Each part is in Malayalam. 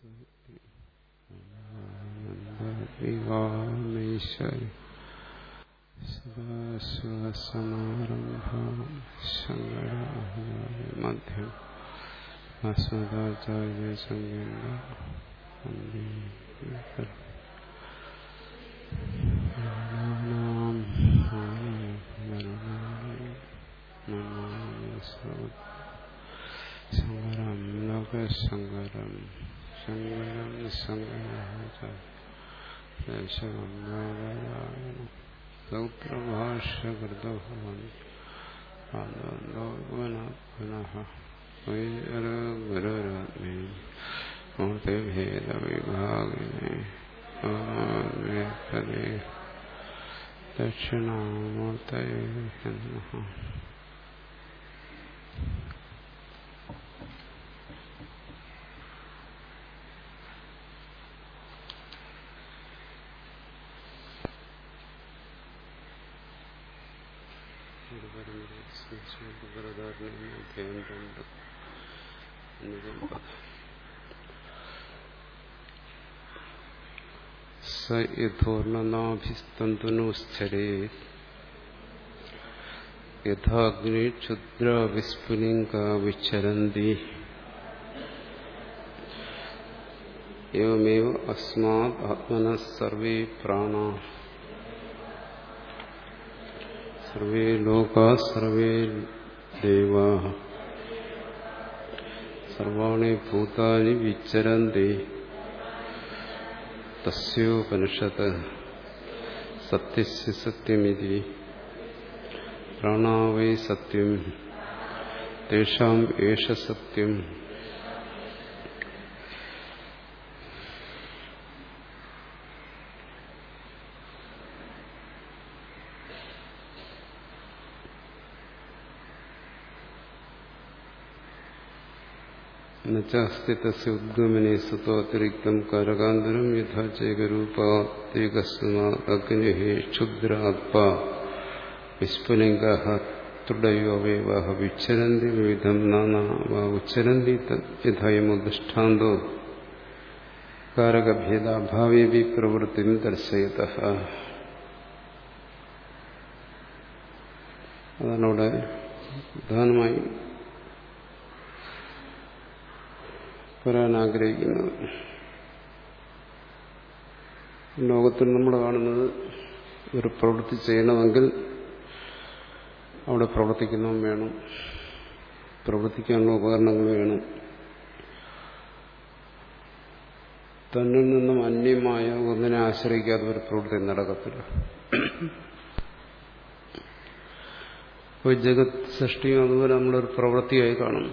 വിവാമേശ്വരി സദാശിവസമാരംഭം ശങ്കരാചാര്യമധ്യം അസ്മദാചാര്യ സംഗീത ശങ്കരം ലോകശങ്കരം ശങ്കരം ശങ്കരാചാര്യ സൗത്രഭാഷ്യകൃതോ പുനഃ ഗുരുരാത്മേ മൂർത്തിഭേദവിഭാഗിനെ ദക്ഷിണാമൂർത്തയേ നമഃ സ യഥോർണനാഭിസ്തന്തുനുശ്ചരേ യഥാഗ്നി ക്ഷുദ്ര വിസ്ഫുലിംഗ വിച്ചരന്തി एवमेव अस्मात् आत्मनः सर्वे प्राणा सर्वे लोकाः सर्वे देवाः सर्वाणि भूतानि विचरन्ति तस्योपनिषत् सत्यस्य सत्यमिति प्राणा वै सत्यम् तेषाम् एष सत्यम् നസ്തി തസ്യ ഉദ്ഗമനെ സ്വത്വതിരിക്തം കാരകാന്തരം യഥാ ചേകരൂപാഗ്നി ക്ഷുദ്രാത്പ വിസ്ഫുലിംഗ തൃടയോവൈവ വിച്ചരന്തി വിവിധം നാനാ ഉച്ചരന്തി യഥായമോ കാരകഭേദാഭാവേ പ്രവൃത്തി ദർശയത അതാണ് അവിടെ പ്രധാനമായി പറയാൻ ആഗ്രഹിക്കുന്നത് ലോകത്തിൽ നമ്മൾ കാണുന്നത് ഒരു പ്രവൃത്തി ചെയ്യണമെങ്കിൽ അവിടെ പ്രവർത്തിക്കുന്നവൻ വേണം പ്രവർത്തിക്കാനുള്ള ഉപകരണങ്ങൾ വേണം തന്നിൽ നിന്നും അന്യമായ ഒന്നിനെ ആശ്രയിക്കാതെ ഒരു പ്രവൃത്തി നടക്കത്തില്ല ഇപ്പോൾ ജഗത് സൃഷ്ടിയും അതുപോലെ നമ്മളൊരു പ്രവൃത്തിയായി കാണുന്നു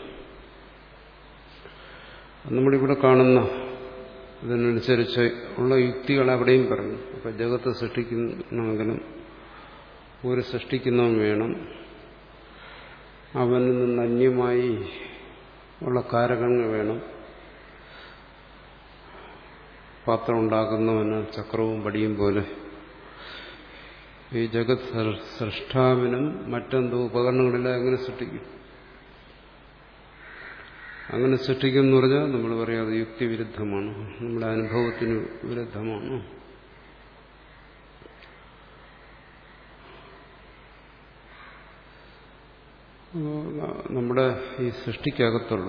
നമ്മളിവിടെ കാണുന്ന ഇതിനനുസരിച്ച് ഉള്ള യുക്തികൾ അവിടെയും പറഞ്ഞു അപ്പൊ ജഗത്ത് സൃഷ്ടിക്കണമെങ്കിലും ഒരു സൃഷ്ടിക്കുന്നവൻ വേണം അവനിൽ നിന്ന് അന്യമായി ഉള്ള കാരകങ്ങൾ വേണം പാത്രം ഉണ്ടാക്കുന്നവന് ചക്രവും പടിയും പോലെ ഈ ജഗത് സൃഷ്ടാവിനും മറ്റെന്തോ ഉപകരണങ്ങളില്ല എങ്ങനെ സൃഷ്ടിക്കും അങ്ങനെ സൃഷ്ടിക്കുമെന്ന് പറഞ്ഞാൽ നമ്മൾ പറയാതെ യുക്തിവിരുദ്ധമാണ് നമ്മുടെ അനുഭവത്തിന് വിരുദ്ധമാണ് നമ്മുടെ ഈ സൃഷ്ടിക്കകത്തുള്ള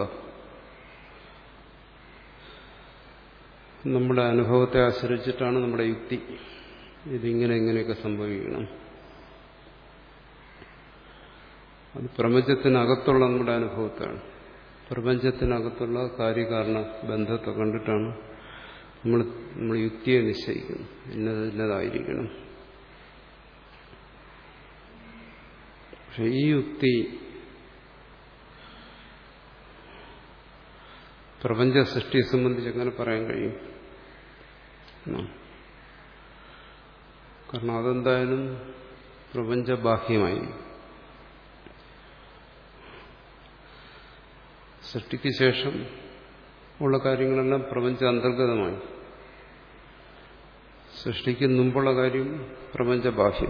നമ്മുടെ അനുഭവത്തെ ആശ്രയിച്ചിട്ടാണ് നമ്മുടെ യുക്തി ഇതിങ്ങനെ എങ്ങനെയൊക്കെ സംഭവിക്കണം അത് പ്രപഞ്ചത്തിനകത്തുള്ള നമ്മുടെ അനുഭവത്താണ് പ്രപഞ്ചത്തിനകത്തുള്ള കാര്യകാരണ ബന്ധത്തെ കണ്ടിട്ടാണ് നമ്മൾ നമ്മൾ യുക്തിയെ നിശ്ചയിക്കുന്നത് ഇന്നത് ഇന്നതായിരിക്കണം പക്ഷെ ഈ യുക്തി പ്രപഞ്ച സൃഷ്ടിയെ സംബന്ധിച്ച് എങ്ങനെ പറയാൻ കഴിയും കാരണം അതെന്തായാലും പ്രപഞ്ചബാഹ്യമായി സൃഷ്ടിക്ക് ശേഷം ഉള്ള കാര്യങ്ങളെല്ലാം പ്രപഞ്ച അന്തർഗതമായി സൃഷ്ടിക്ക് മുമ്പുള്ള കാര്യം പ്രപഞ്ചബാഹ്യം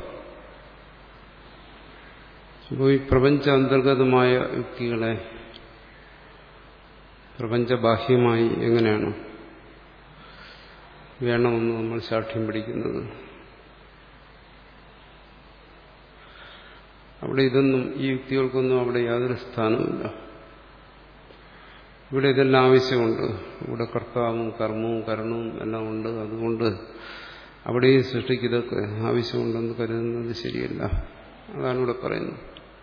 അപ്പോൾ ഈ പ്രപഞ്ച അന്തർഗതമായ യുക്തികളെ പ്രപഞ്ചബാഹ്യമായി എങ്ങനെയാണ് വേണമെന്ന് നമ്മൾ സാക്ഷ്യം പിടിക്കുന്നത് അവിടെ ഇതൊന്നും ഈ യുക്തികൾക്കൊന്നും അവിടെ യാതൊരു സ്ഥാനവുമില്ല ഇവിടെ ഇതെല്ലാം ആവശ്യമുണ്ട് ഇവിടെ കർത്താവും കർമ്മവും കരണവും എല്ലാം ഉണ്ട് അതുകൊണ്ട് അവിടെയും സൃഷ്ടിക്ക് ഇതൊക്കെ ആവശ്യമുണ്ടെന്ന് കരുതുന്നത് ശരിയല്ല അതാണ് ഇവിടെ പറയുന്നത്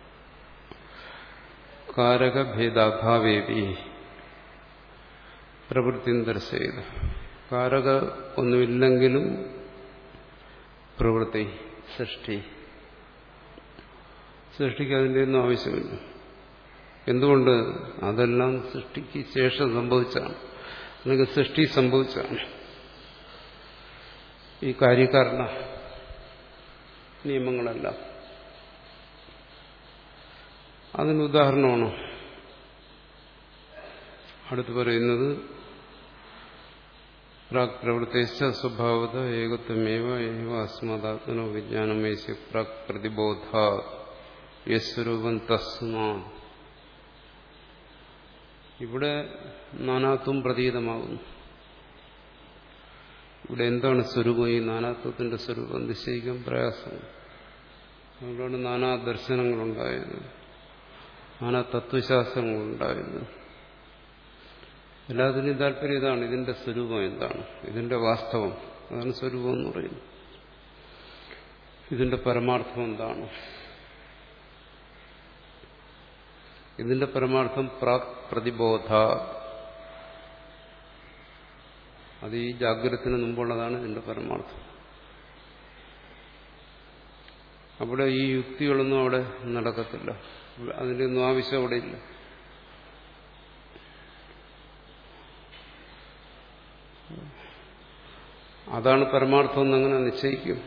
കാരകഭേദാഭാവേവി പ്രവൃത്തി ദർശയത് കാരക ഒന്നുമില്ലെങ്കിലും പ്രവൃത്തി സൃഷ്ടി സൃഷ്ടിക്ക് അതിൻ്റെ ഒന്നും ആവശ്യമില്ല എന്തുകൊണ്ട് അതെല്ലാം സൃഷ്ടിക്ക് ശേഷം സംഭവിച്ചാണ് അല്ലെങ്കിൽ സൃഷ്ടി സംഭവിച്ചാണ് ഈ കാര്യകാരണ നിയമങ്ങളെല്ലാം അതിന് ഉദാഹരണമാണ് അടുത്ത് പറയുന്നത് പ്രാക് പ്രവൃത്തിച്ച സ്വഭാവത ഏകത്വമേവ ഏവ അസ്മദാത്മനോ വിജ്ഞാനമേശ്യ പ്രാക് പ്രതിബോധ യസ്വരൂപം തസ്മാ ഇവിടെ നാനാത്വം പ്രതീതമാകുന്നു ഇവിടെ എന്താണ് സ്വരൂപം ഈ നാനാത്വത്തിന്റെ സ്വരൂപം നിശ്ചയിക്കാൻ പ്രയാസം അതുകൊണ്ടാണ് നാനാ ദർശനങ്ങളുണ്ടായത് നാനാ തത്വശാസ്ത്രങ്ങളുണ്ടായത് എല്ലാത്തിനും താല്പര്യം ഇതാണ് ഇതിന്റെ സ്വരൂപം എന്താണ് ഇതിന്റെ വാസ്തവം അതാണ് സ്വരൂപം എന്ന് പറയുന്നത് ഇതിന്റെ പരമാർത്ഥം എന്താണ് ഇതിന്റെ പരമാർത്ഥം പ്രാക് പ്രതിബോധ അത് ഈ ജാഗ്രതത്തിന് മുമ്പുള്ളതാണ് ഇതിന്റെ പരമാർത്ഥം അവിടെ ഈ യുക്തികളൊന്നും അവിടെ നടക്കത്തില്ല അതിന്റെ ഒന്നും ആവശ്യം അവിടെ ഇല്ല അതാണ് പരമാർത്ഥം എന്നങ്ങനെ നിശ്ചയിക്കും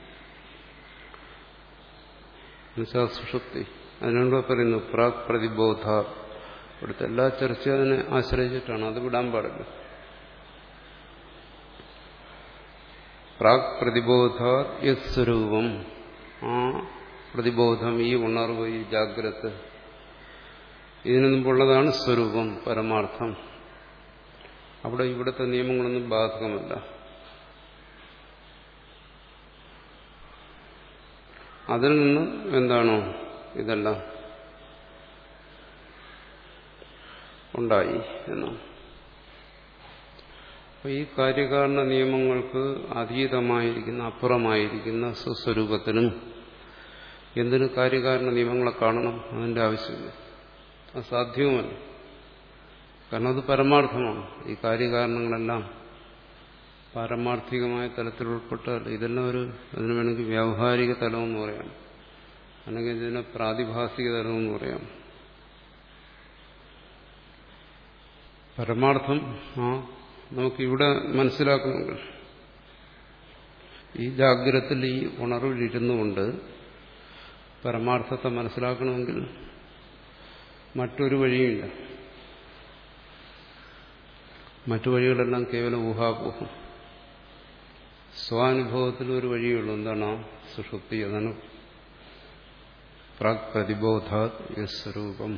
എന്നുവെച്ചാൽ സുഷുപ്തി അതിനുണ്ടോ പറയുന്നു പ്രാക് പ്രതിബോധ ഇവിടുത്തെ എല്ലാ ചർച്ചയും അതിനെ ആശ്രയിച്ചിട്ടാണ് അത് വിടാൻ പാടില്ല പ്രാക് പ്രതിബോധ യസ്വരൂപം ആ പ്രതിബോധം ഈ ഉണർവ് ഈ ജാഗ്രത ഇതിനു മുമ്പുള്ളതാണ് സ്വരൂപം പരമാർത്ഥം അവിടെ ഇവിടുത്തെ നിയമങ്ങളൊന്നും ബാധകമല്ല അതിൽ നിന്ന് എന്താണോ ഇതെല്ലാം ഉണ്ടായി എന്നാണ് അപ്പൊ ഈ കാര്യകാരണ നിയമങ്ങൾക്ക് അതീതമായിരിക്കുന്ന അപ്പുറമായിരിക്കുന്ന സ്വസ്വരൂപത്തിനും എന്തിനു കാര്യകാരണ നിയമങ്ങളെ കാണണം അതിന്റെ ആവശ്യമില്ല അത് സാധ്യവുമല്ല കാരണം അത് പരമാർത്ഥമാണ് ഈ കാര്യകാരണങ്ങളെല്ലാം പാരമാർത്ഥികമായ തലത്തിൽ ഉൾപ്പെട്ടല്ല ഇതെല്ലാം ഒരു അതിന് വേണമെങ്കിൽ വ്യാവഹാരിക തലമെന്ന് പറയാം അല്ലെങ്കിൽ ഇതിനെ പ്രാതിഭാസിക തലമെന്ന് പറയാം പരമാർത്ഥം ആ നമുക്കിവിടെ മനസ്സിലാക്കണമെങ്കിൽ ഈ ജാഗ്രതത്തിൽ ഈ ഉണർവിലിരുന്നുകൊണ്ട് പരമാർത്ഥത്തെ മനസ്സിലാക്കണമെങ്കിൽ മറ്റൊരു വഴിയുമില്ല മറ്റു വഴികളെല്ലാം കേവലം ഊഹാപോഹം സ്വാനുഭവത്തിൽ ഒരു വഴിയുള്ളൂ എന്താണ് സുഷുപ്തി അതാണ് പ്രാക് പ്രതിബോധാത് യസ്വരൂപം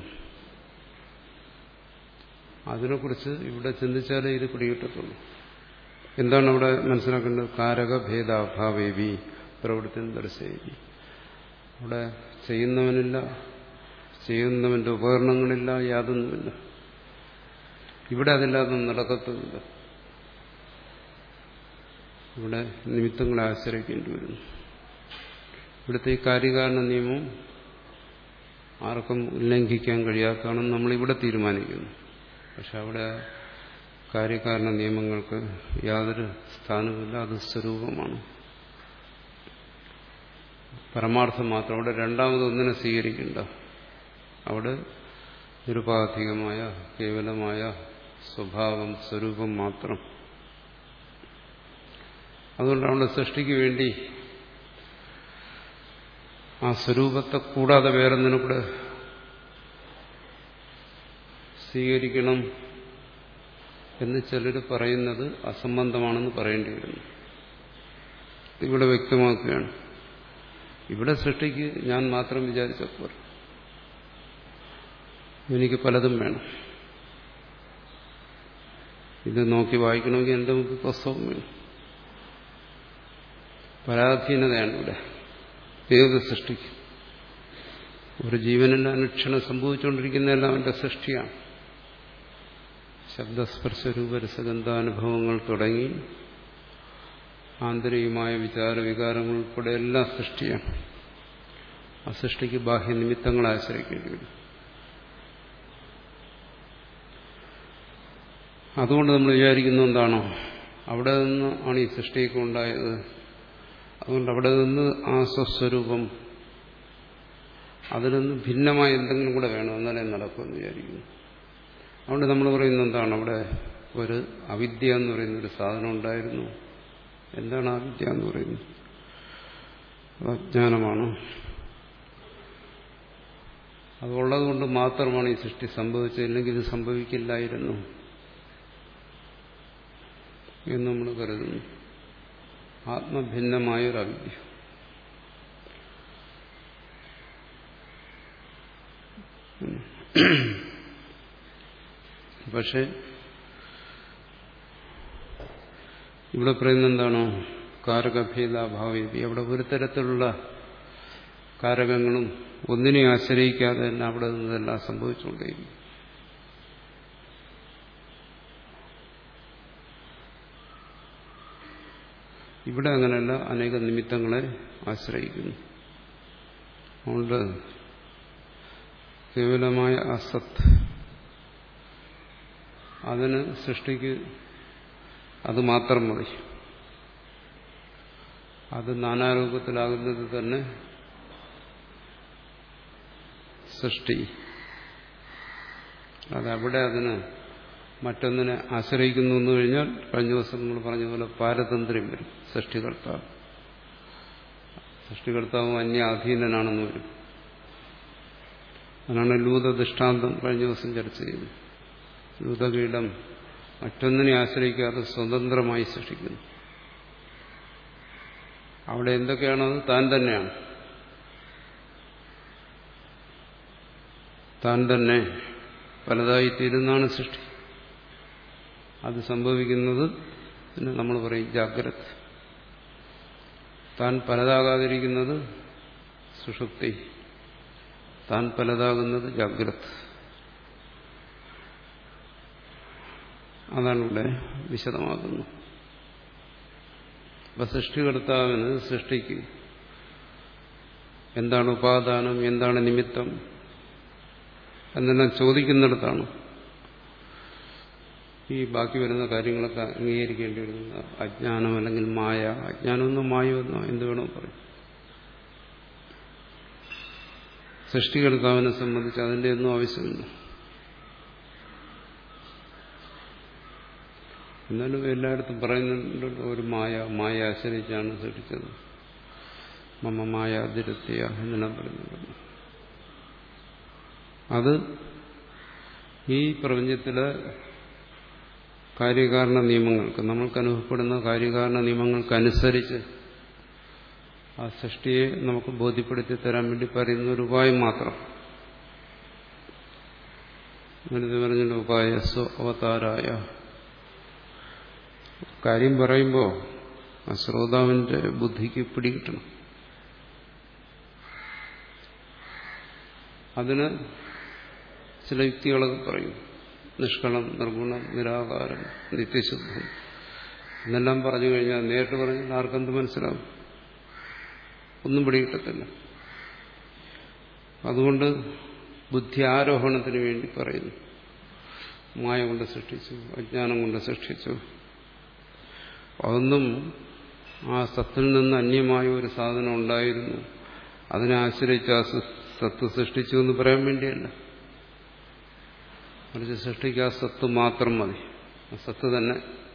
അതിനെക്കുറിച്ച് ഇവിടെ ചിന്തിച്ചാലേ ഇത് പിടികിട്ടത്തുള്ളൂ എന്താണ് അവിടെ മനസ്സിലാക്കേണ്ടത് കാരകഭേദാഭാവേവി പ്രവൃത്തി ദർശേവി അവിടെ ചെയ്യുന്നവനില്ല ചെയ്യുന്നവന്റെ ഉപകരണങ്ങളില്ല യാതൊന്നുമില്ല ഇവിടെ അതില്ലാതെ നടക്കത്തുമില്ല ഇവിടെ നിമിത്തങ്ങളെ ആശ്രയിക്കേണ്ടി വരുന്നു ഇവിടുത്തെ ഈ കാര്യകാരണ നിയമം ആർക്കും ഉല്ലംഘിക്കാൻ കഴിയാത്തതാണെന്ന് നമ്മളിവിടെ തീരുമാനിക്കുന്നു പക്ഷെ അവിടെ കാര്യകാരണ നിയമങ്ങൾക്ക് യാതൊരു സ്ഥാനവുമില്ല അത് സ്വരൂപമാണ് പരമാർത്ഥം മാത്രം അവിടെ രണ്ടാമതൊന്നിനെ സ്വീകരിക്കണ്ട അവിടെ നിരുപാധികമായ കേവലമായ സ്വഭാവം സ്വരൂപം മാത്രം അതുകൊണ്ട് അവിടെ സൃഷ്ടിക്ക് വേണ്ടി ആ സ്വരൂപത്തെ കൂടാതെ വേറൊന്നിനും കൂടെ സ്വീകരിക്കണം എന്ന് ചിലർ പറയുന്നത് അസംബന്ധമാണെന്ന് പറയേണ്ടി വരുന്നു ഇവിടെ വ്യക്തമാക്കുകയാണ് ഇവിടെ സൃഷ്ടിക്ക് ഞാൻ മാത്രം വിചാരിച്ചപ്പോൾ എനിക്ക് പലതും വേണം ഇത് നോക്കി വായിക്കണമെങ്കിൽ എൻ്റെ മുമ്പ് പുസ്തകം വേണം പരാധീനതയാണ് ഇവിടെ ഏത് സൃഷ്ടിക്കും ഒരു ജീവനിൽ അനുക്ഷണം സംഭവിച്ചുകൊണ്ടിരിക്കുന്നതെല്ലാം അവന്റെ സൃഷ്ടിയാണ് ശബ്ദസ്പർശ രൂപരസഗന്ധാനുഭവങ്ങൾ തുടങ്ങി ആന്തരികമായ വിചാര വികാരങ്ങൾ ഉൾപ്പെടെ എല്ലാം സൃഷ്ടിയാണ് ആ സൃഷ്ടിക്ക് ബാഹ്യ നിമിത്തങ്ങളെ ആശ്രയിക്കേണ്ടി വരും അതുകൊണ്ട് നമ്മൾ വിചാരിക്കുന്ന എന്താണോ അവിടെ നിന്ന് ആണ് ഈ സൃഷ്ടിയൊക്കെ ഉണ്ടായത് അതുകൊണ്ട് അവിടെ നിന്ന് ആ സ്വസ്വരൂപം അതിൽ നിന്ന് ഭിന്നമായ എന്തെങ്കിലും കൂടെ വേണം എന്നാലേ നടക്കുമെന്ന് വിചാരിക്കുന്നു അതുകൊണ്ട് നമ്മൾ പറയുന്നത് എന്താണ് അവിടെ ഒരു അവിദ്യ എന്ന് പറയുന്ന ഒരു സാധനം ഉണ്ടായിരുന്നു എന്താണ് അവിദ്യ എന്ന് പറയുന്നത് അജ്ഞാനമാണ് അതുള്ളത് കൊണ്ട് മാത്രമാണ് ഈ സൃഷ്ടി സംഭവിച്ചത് ഇല്ലെങ്കിൽ ഇത് സംഭവിക്കില്ലായിരുന്നു എന്ന് നമ്മൾ കരുതുന്നു ആത്മഭിന്നമായൊരു അവിദ്യ പക്ഷെ ഇവിടെ പറയുന്നത് എന്താണോ കാരകഭേദാഭാവി അവിടെ ഒരു തരത്തിലുള്ള കാരകങ്ങളും ഒന്നിനെ ആശ്രയിക്കാതെ തന്നെ അവിടെ നിന്നെല്ലാം സംഭവിച്ചുകൊണ്ടേയിരിക്കും ഇവിടെ അങ്ങനെയല്ല അനേക നിമിത്തങ്ങളെ ആശ്രയിക്കുന്നു അതുകൊണ്ട് കേവലമായ അസത്ത് അതിന് സൃഷ്ടിക്ക് അത് മാത്രം മതി അത് നാനാരൂപത്തിലാകുന്നത് തന്നെ സൃഷ്ടി അതവിടെ അതിന് മറ്റൊന്നിനെ ആശ്രയിക്കുന്നു എന്ന് കഴിഞ്ഞാൽ കഴിഞ്ഞ ദിവസം നമ്മൾ പറഞ്ഞ പോലെ പാരതന്ത്ര്യം വരും സൃഷ്ടികർത്താവ് സൃഷ്ടികർത്താവും അന്യ അധീനനാണെന്ന് വരും അതാണ് ലൂത ദൃഷ്ടാന്തം കഴിഞ്ഞ ദിവസം ചർച്ച ചെയ്തത് ലൂതകീടം മറ്റൊന്നിനെ ആശ്രയിക്കാതെ സ്വതന്ത്രമായി സൃഷ്ടിക്കുന്നു അവിടെ എന്തൊക്കെയാണത് താൻ തന്നെയാണ് താൻ തന്നെ പലതായി തീരുന്നതാണ് സൃഷ്ടി അത് സംഭവിക്കുന്നത് പിന്നെ നമ്മൾ പറയും ജാഗ്രത താൻ പലതാകാതിരിക്കുന്നത് സുഷുപ്തി താൻ പലതാകുന്നത് ജാഗ്രത അതാണ് ഇവിടെ വിശദമാകുന്നത് അപ്പൊ സൃഷ്ടികർത്താവിന് സൃഷ്ടിക്ക് എന്താണ് ഉപാദാനം എന്താണ് നിമിത്തം എന്നെല്ലാം ചോദിക്കുന്നിടത്താണ് ഈ ബാക്കി വരുന്ന കാര്യങ്ങളൊക്കെ അംഗീകരിക്കേണ്ടി വരുന്ന അജ്ഞാനം അല്ലെങ്കിൽ മായ അജ്ഞാനമെന്നോ മായമൊന്നോ എന്ത് വേണോ പറയും സൃഷ്ടികർത്താവിനെ സംബന്ധിച്ച് അതിൻ്റെ ഒന്നും ആവശ്യമില്ല എന്നാലും എല്ലായിടത്തും പറയുന്നുണ്ട് ഒരു മായ മായ ആശ്രയിച്ചാണ് സൃഷ്ടിച്ചത് മമ മായ അതിരത്തിയ എന്നെല്ലാം പറയുന്നുണ്ട് അത് ഈ പ്രപഞ്ചത്തിലെ കാര്യകാരണ നിയമങ്ങൾക്ക് നമ്മൾക്ക് അനുഭവപ്പെടുന്ന കാര്യകാരണ നിയമങ്ങൾക്കനുസരിച്ച് ആ സൃഷ്ടിയെ നമുക്ക് ബോധ്യപ്പെടുത്തി തരാൻ വേണ്ടി പറയുന്ന ഒരു ഉപായം മാത്രം നേരത്തെ പറഞ്ഞിട്ട് ഉപായ സ്വ അവതാരായ കാര്യം പറയുമ്പോൾ ആ ശ്രോതാവിന്റെ ബുദ്ധിക്ക് പിടികിട്ടണം അതിന് ചില യുക്തികളൊക്കെ പറയും നിഷ്കളം നിർഗുണം നിരാകാരം നിത്യശുദ്ധം എന്നെല്ലാം പറഞ്ഞു കഴിഞ്ഞാൽ നേരിട്ട് പറഞ്ഞാൽ ആർക്കെന്ത് മനസ്സിലാവും ഒന്നും പിടികിട്ടത്തില്ല അതുകൊണ്ട് ബുദ്ധി ആരോഹണത്തിന് വേണ്ടി പറയുന്നു മായ കൊണ്ട് സൃഷ്ടിച്ചു അജ്ഞാനം കൊണ്ട് സൃഷ്ടിച്ചു അതൊന്നും ആ സത്തിൽ നിന്ന് അന്യമായ ഒരു സാധനം ഉണ്ടായിരുന്നു അതിനെ ആശ്രയിച്ച് ആ സത്ത് സൃഷ്ടിച്ചു എന്ന് പറയാൻ വേണ്ടിയല്ല മറിച്ച് സൃഷ്ടിക്ക് ആ സത്ത് മാത്രം മതി ആ സത്ത് തന്നെ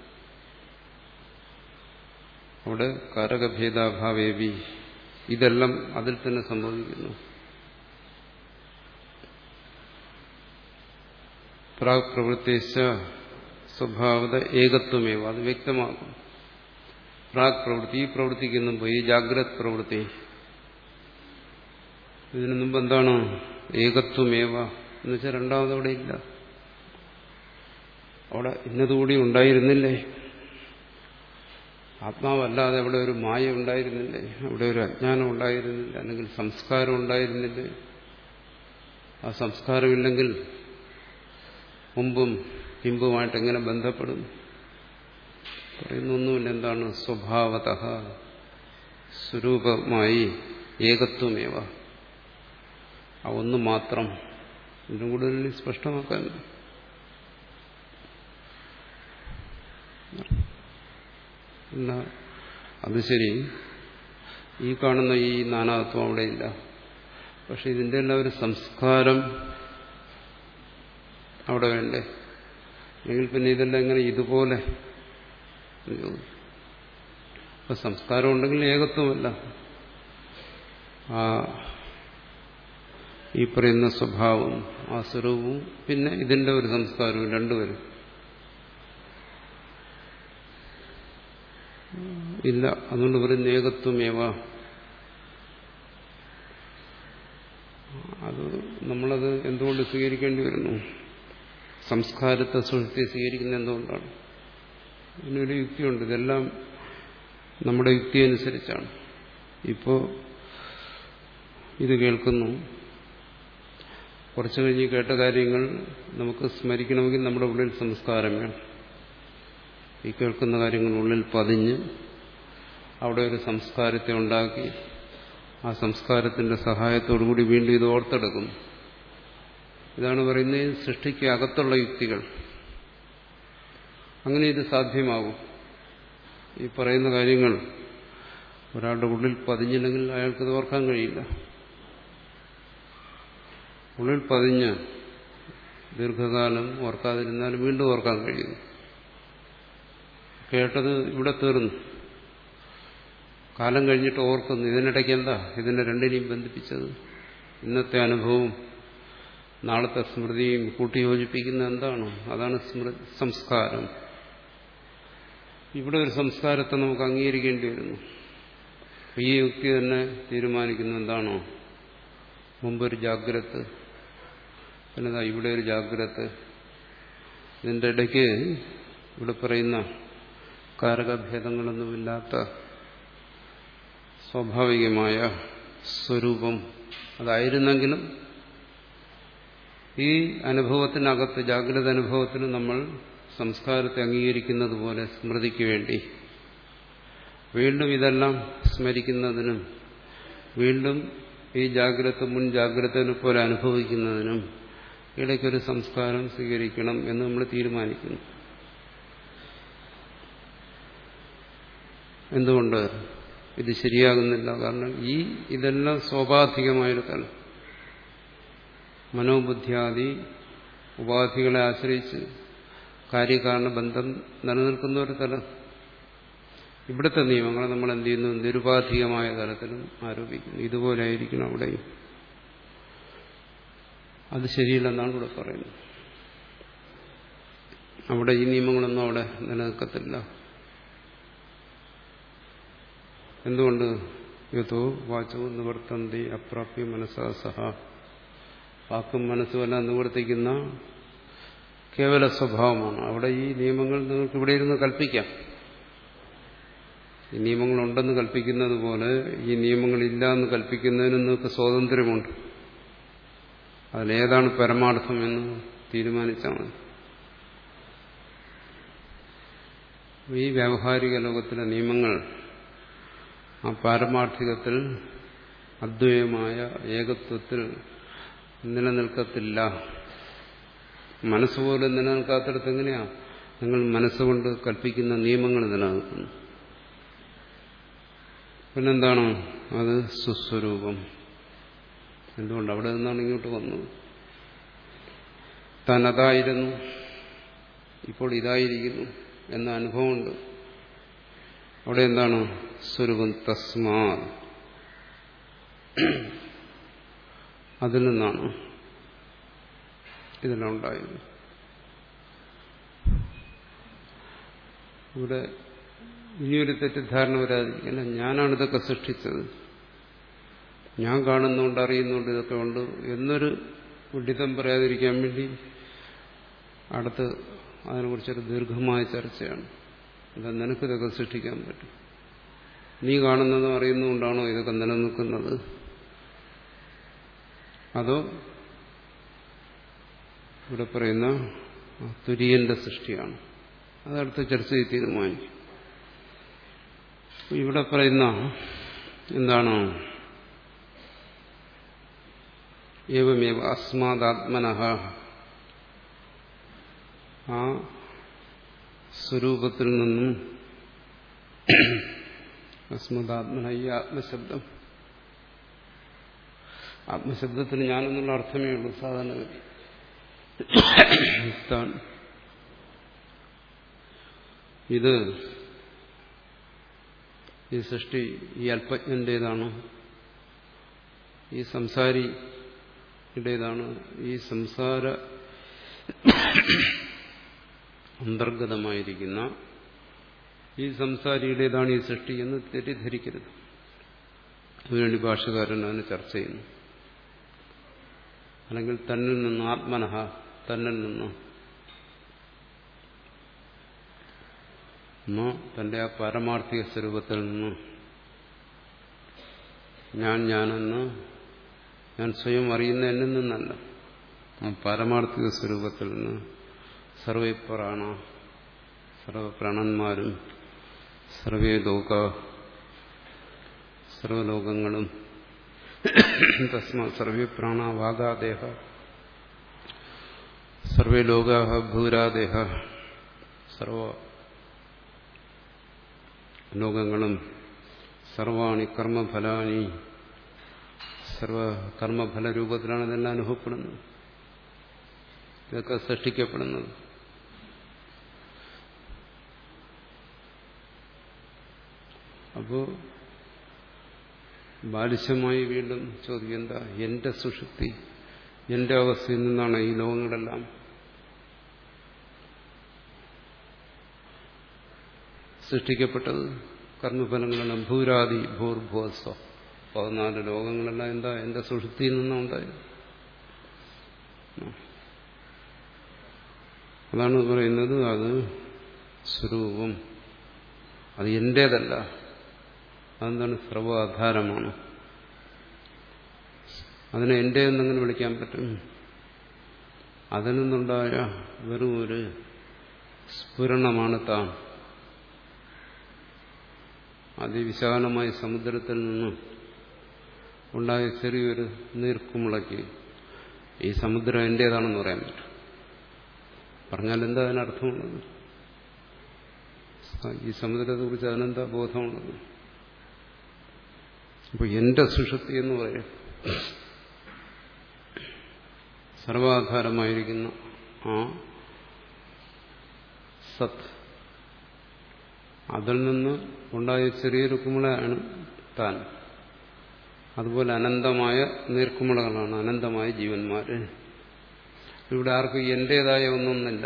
അവിടെ കാരകഭേദാഭാവേവി ഇതെല്ലാം അതിൽ തന്നെ സംഭവിക്കുന്നു പ്രാഗ് പ്രവൃത്തിച്ച സ്വഭാവത ഏകത്വമേവ അത് വ്യക്തമാക്കും പ്രാഗ് പ്രവൃത്തി ഈ പ്രവൃത്തിക്ക് മുമ്പ് ഈ ജാഗ്രത് പ്രവൃത്തി ഇതിനു മുമ്പ് എന്താണ് ഏകത്വമേവ എന്ന് വെച്ചാൽ രണ്ടാമതവിടെ ഇല്ല അവിടെ ഇന്നതുകൂടി ഉണ്ടായിരുന്നില്ലേ ആത്മാവല്ലാതെ അവിടെ ഒരു മായ ഉണ്ടായിരുന്നില്ലേ അവിടെ ഒരു അജ്ഞാനം ഉണ്ടായിരുന്നില്ല അല്ലെങ്കിൽ സംസ്കാരം ഉണ്ടായിരുന്നില്ലേ ആ സംസ്കാരമില്ലെങ്കിൽ മുമ്പും പിമ്പുമായിട്ട് എങ്ങനെ ബന്ധപ്പെടും പറയുന്നൊന്നുമില്ല എന്താണ് സ്വഭാവത സ്വരൂപമായി ഏകത്വമേവ ആ ഒന്ന് മാത്രം ഇതിനും കൂടുതൽ സ്പഷ്ടമാക്കാൻ അല്ല അത് ശരി ഈ കാണുന്ന ഈ നാനാത്വം അവിടെയില്ല പക്ഷെ ഇതിന്റെ എല്ലാം ഒരു സംസ്കാരം അവിടെ വേണ്ടേ അല്ലെങ്കിൽ പിന്നെ ഇതെല്ലാം എങ്ങനെ ഇതുപോലെ അപ്പൊ സംസ്കാരം ഉണ്ടെങ്കിൽ ഏകത്വമല്ല ആ ഈ പറയുന്ന സ്വഭാവം ആ സ്വരൂപവും പിന്നെ ഇതിന്റെ ഒരു സംസ്കാരവും രണ്ടുപേരും ഇല്ല അതുകൊണ്ട് പറയുന്ന ഏകത്വമേവ അത് നമ്മളത് എന്തുകൊണ്ട് സ്വീകരിക്കേണ്ടി വരുന്നു സംസ്കാരത്തെ സുഹൃത്തി സ്വീകരിക്കുന്ന എന്തുകൊണ്ടാണ് ഇതിനൊരു യുക്തിയുണ്ട് ഇതെല്ലാം നമ്മുടെ യുക്തി അനുസരിച്ചാണ് ഇപ്പോ ഇത് കേൾക്കുന്നു കുറച്ചു കഴിഞ്ഞ് കേട്ട കാര്യങ്ങൾ നമുക്ക് സ്മരിക്കണമെങ്കിൽ നമ്മുടെ ഉള്ളിൽ സംസ്കാരം വേണം ഈ കേൾക്കുന്ന കാര്യങ്ങൾ ഉള്ളിൽ പതിഞ്ഞ് അവിടെ ഒരു സംസ്കാരത്തെ ഉണ്ടാക്കി ആ സംസ്കാരത്തിന്റെ സഹായത്തോടുകൂടി വീണ്ടും ഇത് ഓർത്തെടുക്കുന്നു ഇതാണ് പറയുന്നത് സൃഷ്ടിക്ക് അകത്തുള്ള യുക്തികൾ അങ്ങനെ ഇത് സാധ്യമാകും ഈ പറയുന്ന കാര്യങ്ങൾ ഒരാളുടെ ഉള്ളിൽ പതിഞ്ഞില്ലെങ്കിൽ അയാൾക്കത് ഓർക്കാൻ കഴിയില്ല ഉള്ളിൽ പതിഞ്ഞ് ദീർഘകാലം ഓർക്കാതിരുന്നാലും വീണ്ടും ഓർക്കാൻ കഴിയുന്നു കേട്ടത് ഇവിടെ തീർന്നു കാലം കഴിഞ്ഞിട്ട് ഓർക്കുന്നു ഇതിനിടയ്ക്ക് എന്താ ഇതിനെ രണ്ടിനെയും ബന്ധിപ്പിച്ചത് ഇന്നത്തെ അനുഭവവും നാളത്തെ സ്മൃതിയും കൂട്ടിയോജിപ്പിക്കുന്ന എന്താണ് അതാണ് സ്മൃതി സംസ്കാരം ഇവിടെ ഒരു സംസ്കാരത്തെ നമുക്ക് അംഗീകരിക്കേണ്ടി വരുന്നു ഈ യുക്തി തന്നെ തീരുമാനിക്കുന്ന എന്താണോ മുമ്പൊരു ജാഗ്രത പിന്നെ ഇവിടെ ഒരു ജാഗ്രത ഇതിൻ്റെ ഇടയ്ക്ക് ഇവിടെ പറയുന്ന കാരകഭേദങ്ങളൊന്നുമില്ലാത്ത സ്വാഭാവികമായ സ്വരൂപം അതായിരുന്നെങ്കിലും ഈ അനുഭവത്തിനകത്ത് ജാഗ്രത അനുഭവത്തിന് നമ്മൾ സംസ്കാരത്തെ അംഗീകരിക്കുന്നത് പോലെ സ്മൃതിക്ക് വേണ്ടി വീണ്ടും ഇതെല്ലാം സ്മരിക്കുന്നതിനും വീണ്ടും ഈ ജാഗ്രത മുൻ ജാഗ്രതനെ പോലെ അനുഭവിക്കുന്നതിനും ഇടയ്ക്കൊരു സംസ്കാരം സ്വീകരിക്കണം എന്ന് നമ്മൾ തീരുമാനിക്കുന്നു എന്തുകൊണ്ട് ഇത് ശരിയാകുന്നില്ല കാരണം ഈ ഇതെല്ലാം സ്വാഭാവികമായൊരു തലം മനോബുദ്ധ്യാദി ഉപാധികളെ ആശ്രയിച്ച് കാര്യകാരണ ബന്ധം നിലനിൽക്കുന്ന ഒരു തലം ഇവിടുത്തെ നിയമങ്ങളെ നമ്മൾ എന്ത് ചെയ്യുന്നു നിരുപാധികമായ തലത്തിലും ആരോപിക്കുന്നു ഇതുപോലെ ആയിരിക്കണം അവിടെയും അത് ശരിയില്ലെന്നാണ് ഇവിടെ പറയുന്നത് അവിടെ ഈ നിയമങ്ങളൊന്നും അവിടെ നിലനിൽക്കത്തില്ല എന്തുകൊണ്ട് യഥോ വാചോ നിവർത്തന്തി അപ്രാപ്യ മനസ്സാ സഹ വാക്കും മനസ്സുമെല്ലാം നിവർത്തിക്കുന്ന കേവല സ്വഭാവമാണ് അവിടെ ഈ നിയമങ്ങൾ നിങ്ങൾക്ക് ഇവിടെ ഇരുന്ന് കൽപ്പിക്കാം ഈ നിയമങ്ങളുണ്ടെന്ന് കൽപ്പിക്കുന്നത് പോലെ ഈ നിയമങ്ങളില്ല എന്ന് കൽപ്പിക്കുന്നതിന് നിങ്ങൾക്ക് സ്വാതന്ത്ര്യമുണ്ട് അതിലേതാണ് പരമാർത്ഥം എന്ന് തീരുമാനിച്ചാൽ മതി ഈ വ്യാവഹാരിക ലോകത്തിലെ നിയമങ്ങൾ ആ പാരമാർത്ഥികത്തിൽ അദ്വൈതമായ ഏകത്വത്തിൽ നിലനിൽക്കത്തില്ല മനസ്സുപോലെ നിലനിൽക്കാത്തിടത്ത് എങ്ങനെയാ നിങ്ങൾ മനസ്സുകൊണ്ട് കൽപ്പിക്കുന്ന നിയമങ്ങൾ നിലനിൽക്കുന്നു പിന്നെന്താണ് അത് സുസ്വരൂപം എന്തുകൊണ്ട് അവിടെ നിന്നാണ് ഇങ്ങോട്ട് വന്നത് താൻ അതായിരുന്നു ഇപ്പോൾ ഇതായിരിക്കുന്നു എന്ന അനുഭവമുണ്ട് അവിടെ എന്താണ് സ്വരൂപം തസ്മാ അതിൽ നിന്നാണ് ഇതെല്ലാം ഉണ്ടായത് ഇവിടെ ഇനിയൊരു തെറ്റിദ്ധാരണ വരാതിരിക്കില്ല ഞാനാണ് ഇതൊക്കെ സൃഷ്ടിച്ചത് ഞാൻ കാണുന്നുണ്ട് അറിയുന്നുണ്ട് ഇതൊക്കെ ഉണ്ട് എന്നൊരു വിഡിതം പറയാതിരിക്കാൻ വേണ്ടി അടുത്ത് അതിനെക്കുറിച്ചൊരു ദീർഘമായ ചർച്ചയാണ് അല്ല നിനക്കിതൊക്കെ സൃഷ്ടിക്കാൻ പറ്റും നീ കാണുന്നതും അറിയുന്നതുകൊണ്ടാണോ ഇതൊക്കെ നിലനിൽക്കുന്നത് അതോ ഇവിടെ പറയുന്ന തുര്യന്റെ സൃഷ്ടിയാണ് അതടുത്ത് ചർച്ച ചെയ്ത് തീരുമാനിക്കും ഇവിടെ പറയുന്ന എന്താണ് ഏവമേവ അസ്മാദാത്മന ആ സ്വരൂപത്തിൽ നിന്നും അസ്മദാത്മന ഈ ആത്മശബ്ദം ആത്മശബ്ദത്തിന് ഞാനെന്നുള്ള അർത്ഥമേ ഉള്ളൂ സാധാരണഗതി താൻ ഇത് ഈ സൃഷ്ടി ഈ അല്പജ്ഞന്റേതാണ് ഈ സംസാരിയുടേതാണ് ഈ സംസാര അന്തർഗതമായിരിക്കുന്ന ഈ സംസാരിയുടേതാണ് ഈ സൃഷ്ടി എന്ന് തെറ്റിദ്ധരിക്കരുത് അതിനുവേണ്ടി ഭാഷകാരൻ അതിന് ചർച്ച ചെയ്യുന്നു അല്ലെങ്കിൽ തന്നിൽ നിന്ന് ആത്മനഹ തന്നിൽ നിന്ന് എന്നോ തന്റെ ആ പാരമാർത്ഥിക സ്വരൂപത്തിൽ നിന്ന് ഞാൻ ഞാനെന്ന് ഞാൻ സ്വയം അറിയുന്ന എന്നിൽ നിന്നല്ല ആ പാരമാർത്ഥിക സ്വരൂപത്തിൽ നിന്ന് സർവപ്രാണ സർവപ്രാണന്മാരും സർവേ ലോക സർവലോകങ്ങളും തസ്മാ സർവേ പ്രാണവാഗാദേഹ സർവേ ലോകാ ഭൂരാദേഹ സർവ ലോകങ്ങളും സർവാണി കർമ്മഫലാനി സർവ കർമ്മഫല രൂപത്തിലാണ് ഇതെല്ലാം അനുഭവപ്പെടുന്നത് ഇതൊക്കെ സൃഷ്ടിക്കപ്പെടുന്നത് അപ്പോ ബാലിശമായി വീണ്ടും ചോദിക്കുക എന്താ എന്റെ സുഷുപ്തി എന്റെ അവസ്ഥയിൽ നിന്നാണ് ഈ ലോകങ്ങളെല്ലാം സൃഷ്ടിക്കപ്പെട്ടത് കർമ്മഫലങ്ങളെല്ലാം ഭൂരാദി ഭൂർഭുവസ്വ പതിനാല് ലോകങ്ങളെല്ലാം എന്താ എന്റെ സുഷുപ്തിയിൽ നിന്നാണ് ഉണ്ടായത് അതാണ് പറയുന്നത് അത് സ്വരൂപം അത് എന്റേതല്ല അതെന്താണ് സർവാധാരമാണ് അതിനെ എന്റെ എന്നെങ്ങനെ വിളിക്കാൻ പറ്റും അതിൽ നിന്നുണ്ടായ വെറും ഒരു സ്ഫുരണമാണ് താൻ അതിവിശാലമായ സമുദ്രത്തിൽ നിന്നും ഉണ്ടായ ചെറിയൊരു നീർക്കുമുളയ്ക്ക് ഈ സമുദ്രം എന്റേതാണെന്ന് പറയാൻ പറ്റും പറഞ്ഞാൽ എന്താ അതിനർത്ഥമുള്ളത് ഈ സമുദ്രത്തെ കുറിച്ച് അതിനെന്താ ബോധമുള്ളത് അപ്പൊ എന്റെ സുഷുപ്തി എന്ന് പറയാം സർവാധാരമായിരിക്കുന്ന ആ സത് അതിൽ നിന്ന് ഉണ്ടായ ചെറിയൊരു കുമിളയാണ് താൻ അതുപോലെ അനന്തമായ നീർക്കുമിളകളാണ് അനന്തമായ ജീവന്മാര് ഇവിടെ ആർക്കും എന്റേതായ ഒന്നൊന്നില്ല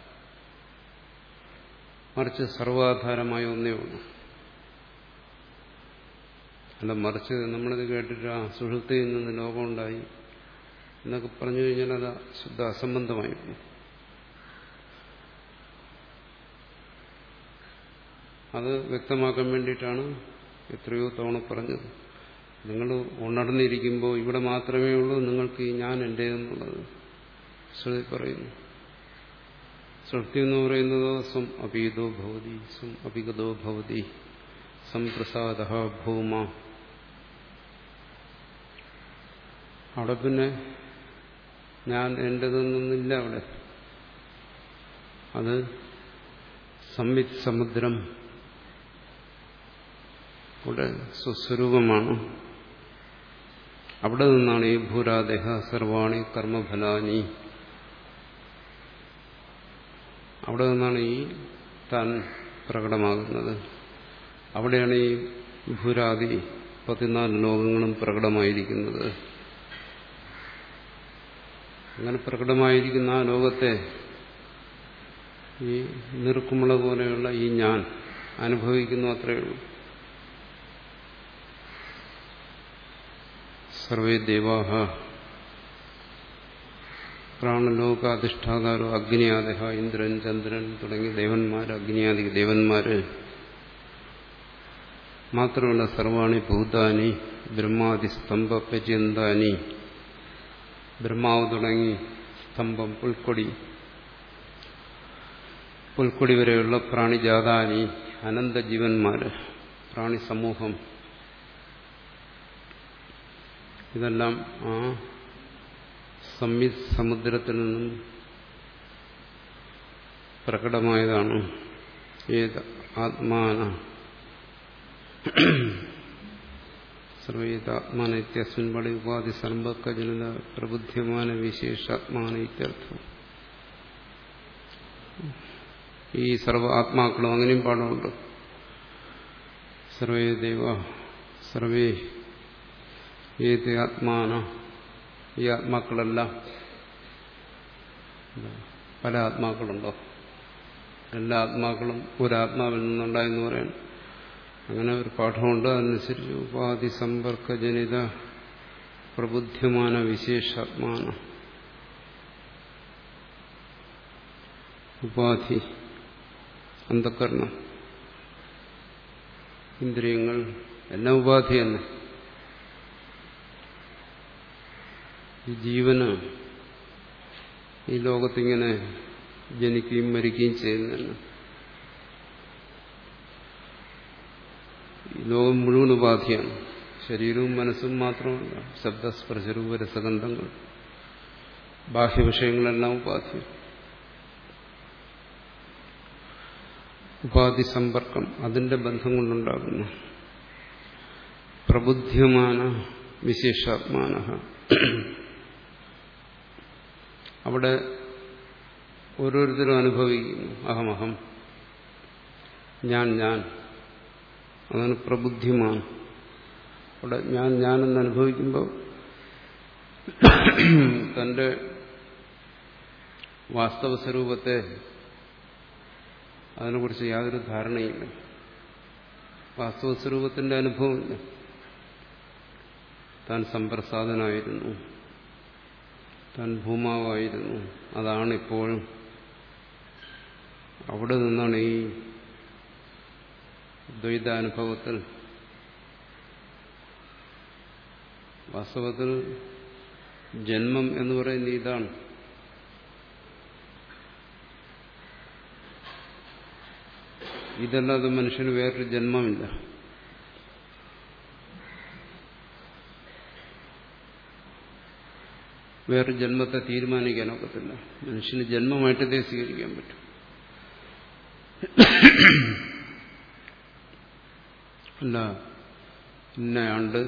മറിച്ച് സർവാധാരമായ ഒന്നേ ഉള്ളൂ അല്ല മറിച്ച് നമ്മളിത് കേട്ടിട്ട് ആ സുഹൃത്തിൽ നിന്ന് ലോകമുണ്ടായി എന്നൊക്കെ പറഞ്ഞു കഴിഞ്ഞാൽ അത് ശുദ്ധ അസംബന്ധമായിരുന്നു അത് വ്യക്തമാക്കാൻ വേണ്ടിയിട്ടാണ് എത്രയോ തവണ പറഞ്ഞത് നിങ്ങൾ ഉണർന്നിരിക്കുമ്പോൾ ഇവിടെ മാത്രമേ ഉള്ളൂ നിങ്ങൾക്ക് ഈ ഞാൻ എൻ്റേതെന്നുള്ളത് ശ്രുതി പറയുന്നു സൃഷ്ടി എന്ന് പറയുന്നതോ സ്വം അപീതോ ഭവതി സ്വം അപിഗതോ ഭവതി സംപ്രസാദ ഭൂമ അവിടെ പിന്നെ ഞാൻ എൻ്റെതൊന്നൊന്നില്ല അവിടെ അത് സംവിത് സമുദ്രം അവിടെ സ്വസ്വരൂപമാണ് അവിടെ നിന്നാണ് ഈ ഭൂരാദേഹ സർവാണി കർമ്മഫലാനി അവിടെ നിന്നാണ് ഈ താൻ പ്രകടമാകുന്നത് അവിടെയാണ് ഈ ഭൂരാദി പതിനാല് ലോകങ്ങളും പ്രകടമായിരിക്കുന്നത് അങ്ങനെ പ്രകടമായിരിക്കുന്ന ആ ലോകത്തെ ഈ നിറുക്കുമുള പോലെയുള്ള ഈ ഞാൻ അനുഭവിക്കുന്നു അത്രയേ ഉള്ളൂ സർവേ ദേവാഹ പ്രാണലോക അധിഷ്ഠാതാരോ അഗ്നിയാദഹ ഇന്ദ്രൻ ചന്ദ്രൻ തുടങ്ങിയ ദേവന്മാർ അഗ്നിയാദി ദേവന്മാര് മാത്രമല്ല സർവാണി ഭൂതാനി ബ്രഹ്മാദി സ്തംഭ പര്യന്താനി ബ്രഹ്മാവ് തുടങ്ങി സ്തംഭം പുൽക്കൊടി പുൽക്കൊടി വരെയുള്ള പ്രാണിജാതാനി അനന്ത ജീവന്മാര് പ്രാണി സമൂഹം ഇതെല്ലാം ആ സംയുത് സമുദ്രത്തിൽ നിന്നും പ്രകടമായതാണ് ഏത് ആത്മാന സർവേതാത്മാന ഇത്യസ്മിൻ പടി ഉപാധി സർമ്പക്ക ജനത പ്രബുദ്ധ്യമാന വിശേഷാത്മാന ഇത്യർത്ഥം ഈ സർവ ആത്മാക്കളും അങ്ങനെയും പാഠമുണ്ട് സർവേ ദൈവ സർവേ ഏത് ആത്മാന ഈ ആത്മാക്കളെല്ലാം പല ആത്മാക്കളുണ്ടോ എല്ലാ ആത്മാക്കളും ഒരാത്മാവിൽ നിന്നുണ്ടായെന്ന് പറയാൻ അങ്ങനെ ഒരു പാഠമുണ്ട് അതനുസരിച്ച് ഉപാധി സമ്പർക്കജനിത പ്രബുദ്ധ്യമാന വിശേഷാത്മാന ഉപാധി അന്ധക്കരണം ഇന്ദ്രിയങ്ങൾ എല്ലാം ഉപാധി തന്നെ ഈ ജീവന് ഈ ലോകത്തിങ്ങനെ ജനിക്കുകയും മരിക്കുകയും ചെയ്യുന്നതന്നെ ഈ ലോകം മുഴുവൻ ഉപാധിയാണ് ശരീരവും മനസ്സും മാത്രമല്ല ശബ്ദസ്പർശരൂപ രസഗന്ധങ്ങൾ ബാഹ്യവിഷയങ്ങളെല്ലാം ഉപാധി ഉപാധി സമ്പർക്കം അതിന്റെ ബന്ധം കൊണ്ടുണ്ടാകുന്നു പ്രബുദ്ധ്യമാന വിശേഷാത്മാന അവിടെ ഓരോരുത്തരും അനുഭവിക്കുന്നു അഹമഹം ഞാൻ ഞാൻ അതാണ് പ്രബുദ്ധിമാൻ അവിടെ ഞാൻ ഞാനെന്ന് അനുഭവിക്കുമ്പോൾ തന്റെ വാസ്തവ സ്വരൂപത്തെ അതിനെക്കുറിച്ച് യാതൊരു ധാരണയില്ല വാസ്തവ സ്വരൂപത്തിന്റെ അനുഭവമില്ല താൻ സമ്പ്രസാദനായിരുന്നു താൻ ഭൂമാവായിരുന്നു അതാണ് ഇപ്പോഴും അവിടെ നിന്നാണ് ഈ ദ്വൈതാനുഭവത്തിൽ വാസ്തവത്തിൽ ജന്മം എന്ന് പറയുന്നത് ഇതാണ് ഇതല്ലാതെ മനുഷ്യന് വേറൊരു ജന്മമില്ല വേറൊരു ജന്മത്തെ തീരുമാനിക്കാനൊക്കത്തില്ല മനുഷ്യന് ജന്മമായിട്ടതേ സ്വീകരിക്കാൻ പറ്റും അല്ല ഇന്ന ആണ്ട്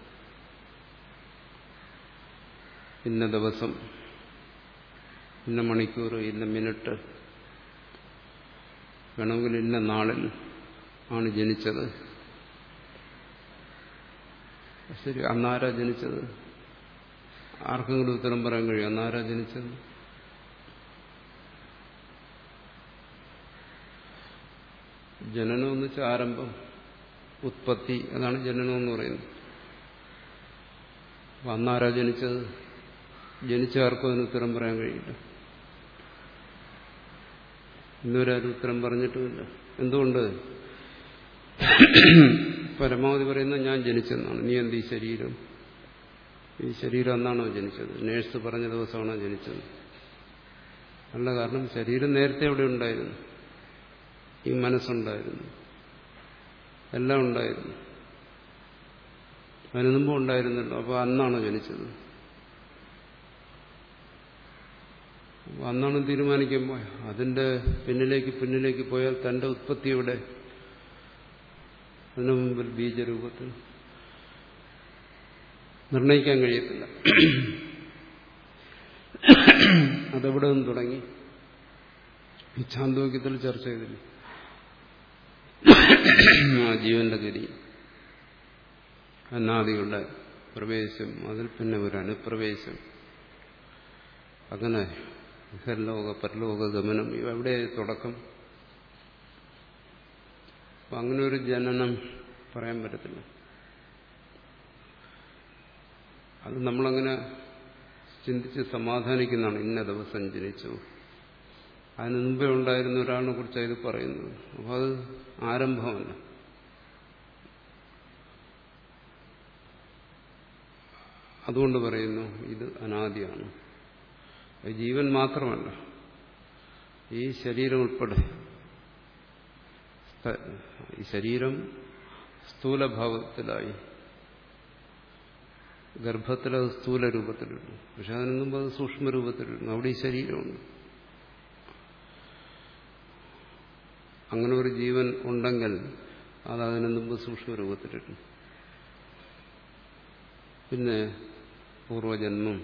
ഇന്ന ദിവസം ഇന്ന മണിക്കൂർ ഇന്ന മിനിറ്റ് വേണമെങ്കിൽ ഇന്ന നാളിൽ ആണ് ജനിച്ചത് ശരി അന്നാരാ ജനിച്ചത് ആർക്കെങ്കിലും ഉത്തരം പറയാൻ കഴിയും അന്നാരാ ജനിച്ചത് ജനനം എന്ന് വെച്ചാൽ ആരംഭം ഉത്പത്തി അതാണ് ജനനം എന്ന് പറയുന്നത് അപ്പൊ അന്നാരാ ജനിച്ചത് ജനിച്ച ആർക്കും അതിന് ഉത്തരം പറയാൻ കഴിയില്ല ഇന്നുവരാരും ഉത്തരം പറഞ്ഞിട്ടുമില്ല എന്തുകൊണ്ട് പരമാവധി പറയുന്ന ഞാൻ ജനിച്ചെന്നാണ് നീ എന്ത് ഈ ശരീരം ഈ ശരീരം അന്നാണോ ജനിച്ചത് നേഴ്സ് പറഞ്ഞ ദിവസമാണോ ജനിച്ചത് അല്ല കാരണം ശരീരം നേരത്തെ അവിടെ ഉണ്ടായിരുന്നു ഈ മനസ്സുണ്ടായിരുന്നു എല്ലാം ഉണ്ടായിരുന്നു അതിനു മുമ്പ് ഉണ്ടായിരുന്നല്ലോ അപ്പോൾ അന്നാണോ ജനിച്ചത് അന്നാണ് തീരുമാനിക്കുമ്പോൾ അതിന്റെ പിന്നിലേക്ക് പിന്നിലേക്ക് പോയാൽ തന്റെ ഉത്പത്തി എവിടെ അതിനു മുമ്പിൽ ബീജരൂപത്തിൽ നിർണയിക്കാൻ കഴിയത്തില്ല അതെവിടെ നിന്ന് തുടങ്ങി ഈ ചാന്തോക്യത്തിൽ ചർച്ച ചെയ്തില്ല ആ ജീവന്റെ ഗതി അന്നാദികളുടെ പ്രവേശം അതിൽ പിന്നെ ഒരു അനുപ്രവേശം അങ്ങനെ ഹർലോക പരലോക ഗമനം ഇവ എവിടെ തുടക്കം അപ്പൊ അങ്ങനെ ഒരു ജനനം പറയാൻ പറ്റത്തില്ല അത് നമ്മളങ്ങനെ ചിന്തിച്ച് സമാധാനിക്കുന്നതാണ് ഇന്ന ദിവസം ജനിച്ചു അതിന് മുമ്പേ ഉണ്ടായിരുന്ന ഒരാളിനെ കുറിച്ചാണ് ഇത് പറയുന്നത് അപ്പോൾ അത് ആരംഭമല്ല അതുകൊണ്ട് പറയുന്നു ഇത് അനാദിയാണ് ജീവൻ മാത്രമല്ല ഈ ശരീരം ഉൾപ്പെടെ ഈ ശരീരം സ്ഥൂലഭാവത്തിലായി ഗർഭത്തിൽ അത് സ്ഥൂല രൂപത്തിലിരുന്നു പക്ഷെ അതിനു മുമ്പ് അത് സൂക്ഷ്മ രൂപത്തിലിരുന്നു അവിടെ ഈ ശരീരമുണ്ട് അങ്ങനെ ഒരു ജീവൻ ഉണ്ടെങ്കിൽ അത് അതിനു മുമ്പ് സൂക്ഷ്മ രൂപത്തിലിരുന്നു പിന്നെ പൂർവജന്മം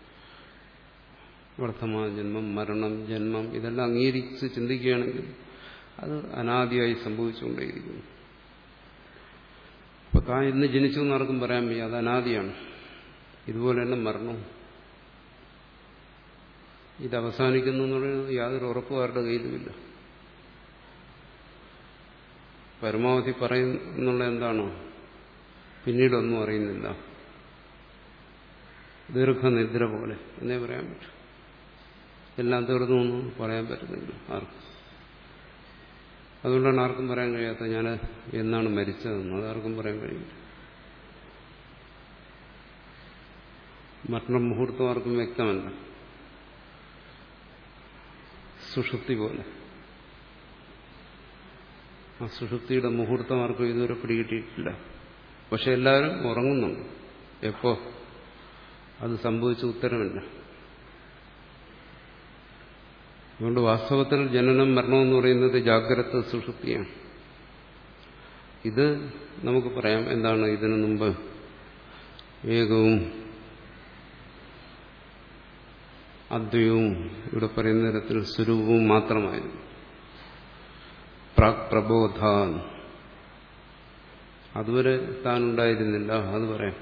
വർത്തമാന ജന്മം മരണം ജന്മം ഇതെല്ലാം അംഗീകരിച്ച് ചിന്തിക്കുകയാണെങ്കിൽ അത് അനാദിയായി സംഭവിച്ചുകൊണ്ടേയിരിക്കുന്നു അപ്പൊ താൻ ഇന്ന് ജനിച്ചു എന്ന് ആർക്കും പറയാൻ വയ്യ അത് അനാദിയാണ് ഇതുപോലെ തന്നെ മരണം ഇത് അവസാനിക്കുന്നു എന്നുള്ളത് യാതൊരു ഉറപ്പും ആരുടെ കയ്യിലുമില്ല പരമാവധി പറയുന്നുള്ള എന്താണോ പിന്നീടൊന്നും അറിയുന്നില്ല ദീർഘനിദ്ര പോലെ എന്നേ പറയാൻ പറ്റും എല്ലാം തീർന്നു ഒന്നും പറയാൻ പറ്റുന്നില്ല ആർക്കും അതുകൊണ്ടാണ് ആർക്കും പറയാൻ കഴിയാത്ത ഞാൻ എന്നാണ് മരിച്ചതെന്ന് അതാർക്കും പറയാൻ കഴിയില്ല മരണ മുഹൂർത്തം ആർക്കും വ്യക്തമല്ല സുഷുപ്തി പോലെ ആ സുഷുപ്തിയുടെ മുഹൂർത്തം ആർക്കും ഇതുവരെ പിടികിട്ടിയിട്ടില്ല പക്ഷെ എല്ലാവരും ഉറങ്ങുന്നുണ്ട് എപ്പോ അത് സംഭവിച്ച ഉത്തരമില്ല അതുകൊണ്ട് വാസ്തവത്തിൽ ജനനം മരണം എന്ന് പറയുന്നത് ജാഗ്രത സുഷുപ്തിയാണ് ഇത് നമുക്ക് പറയാം എന്താണ് ഇതിനു മുമ്പ് ഏകവും അദ്വയവും ഇവിടെ പറയുന്ന തരത്തിൽ സ്വരൂപവും മാത്രമായിരുന്നു പ്രാക് പ്രബോധ അതുവരെ താൻ ഉണ്ടായിരുന്നില്ല അത് പറയാം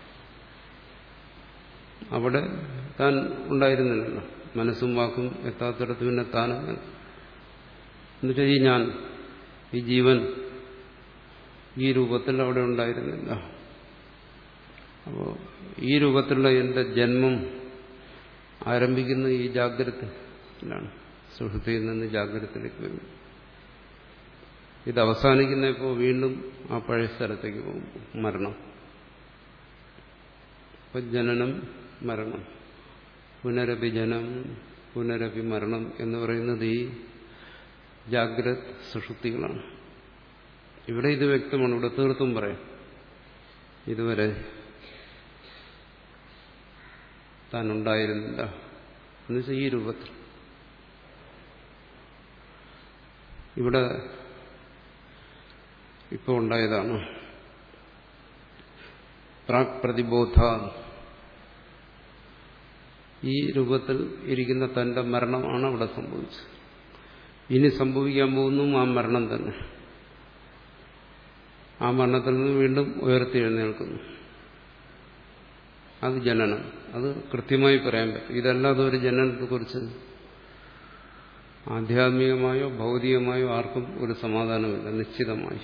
അവിടെ താൻ ഉണ്ടായിരുന്നില്ലല്ലോ മനസ്സും വാക്കും എത്താത്തിടത്ത് പിന്നെ താനങ്ങനെ എന്നുവെച്ചാൽ ഈ ഞാൻ ഈ ജീവൻ ഈ രൂപത്തിൽ അവിടെ ഉണ്ടായിരുന്നില്ല അപ്പോൾ ഈ രൂപത്തിലുള്ള എന്റെ ജന്മം ആരംഭിക്കുന്ന ഈ ജാഗ്രതയിലാണ് സുഹൃത്തിയിൽ നിന്ന് ജാഗ്രതത്തിലേക്ക് വരുന്നത് ഇത് അവസാനിക്കുന്നപ്പോൾ വീണ്ടും ആ പഴയ സ്ഥലത്തേക്ക് പോകും മരണം അപ്പൊ ജനനം മരണം പുനരപി ജനം പുനരപി മരണം എന്ന് പറയുന്നത് ഈ ജാഗ്രത് സുഷുപ്തികളാണ് ഇവിടെ ഇത് വ്യക്തമാണ് ഇവിടെ തീർത്തും പറയാം ഇതുവരെ താൻ ഉണ്ടായിരുന്നില്ല എന്നുവെച്ചാൽ ഈ രൂപത്തിൽ ഇവിടെ ഇപ്പോൾ ഉണ്ടായതാണ് പ്രാക് പ്രതിബോധ ഈ രൂപത്തിൽ ഇരിക്കുന്ന തന്റെ മരണമാണ് അവിടെ സംഭവിച്ചത് ഇനി സംഭവിക്കാൻ പോകുന്നു ആ മരണം തന്നെ ആ മരണത്തിൽ നിന്ന് വീണ്ടും ഉയർത്തി എഴുന്നേൽക്കുന്നു അത് ജനനം അത് കൃത്യമായി പറയാൻ പറ്റും ഇതല്ലാതെ ഒരു ജനനത്തെക്കുറിച്ച് ആധ്യാത്മികമായോ ഭൗതികമായോ ആർക്കും ഒരു സമാധാനമില്ല നിശ്ചിതമായി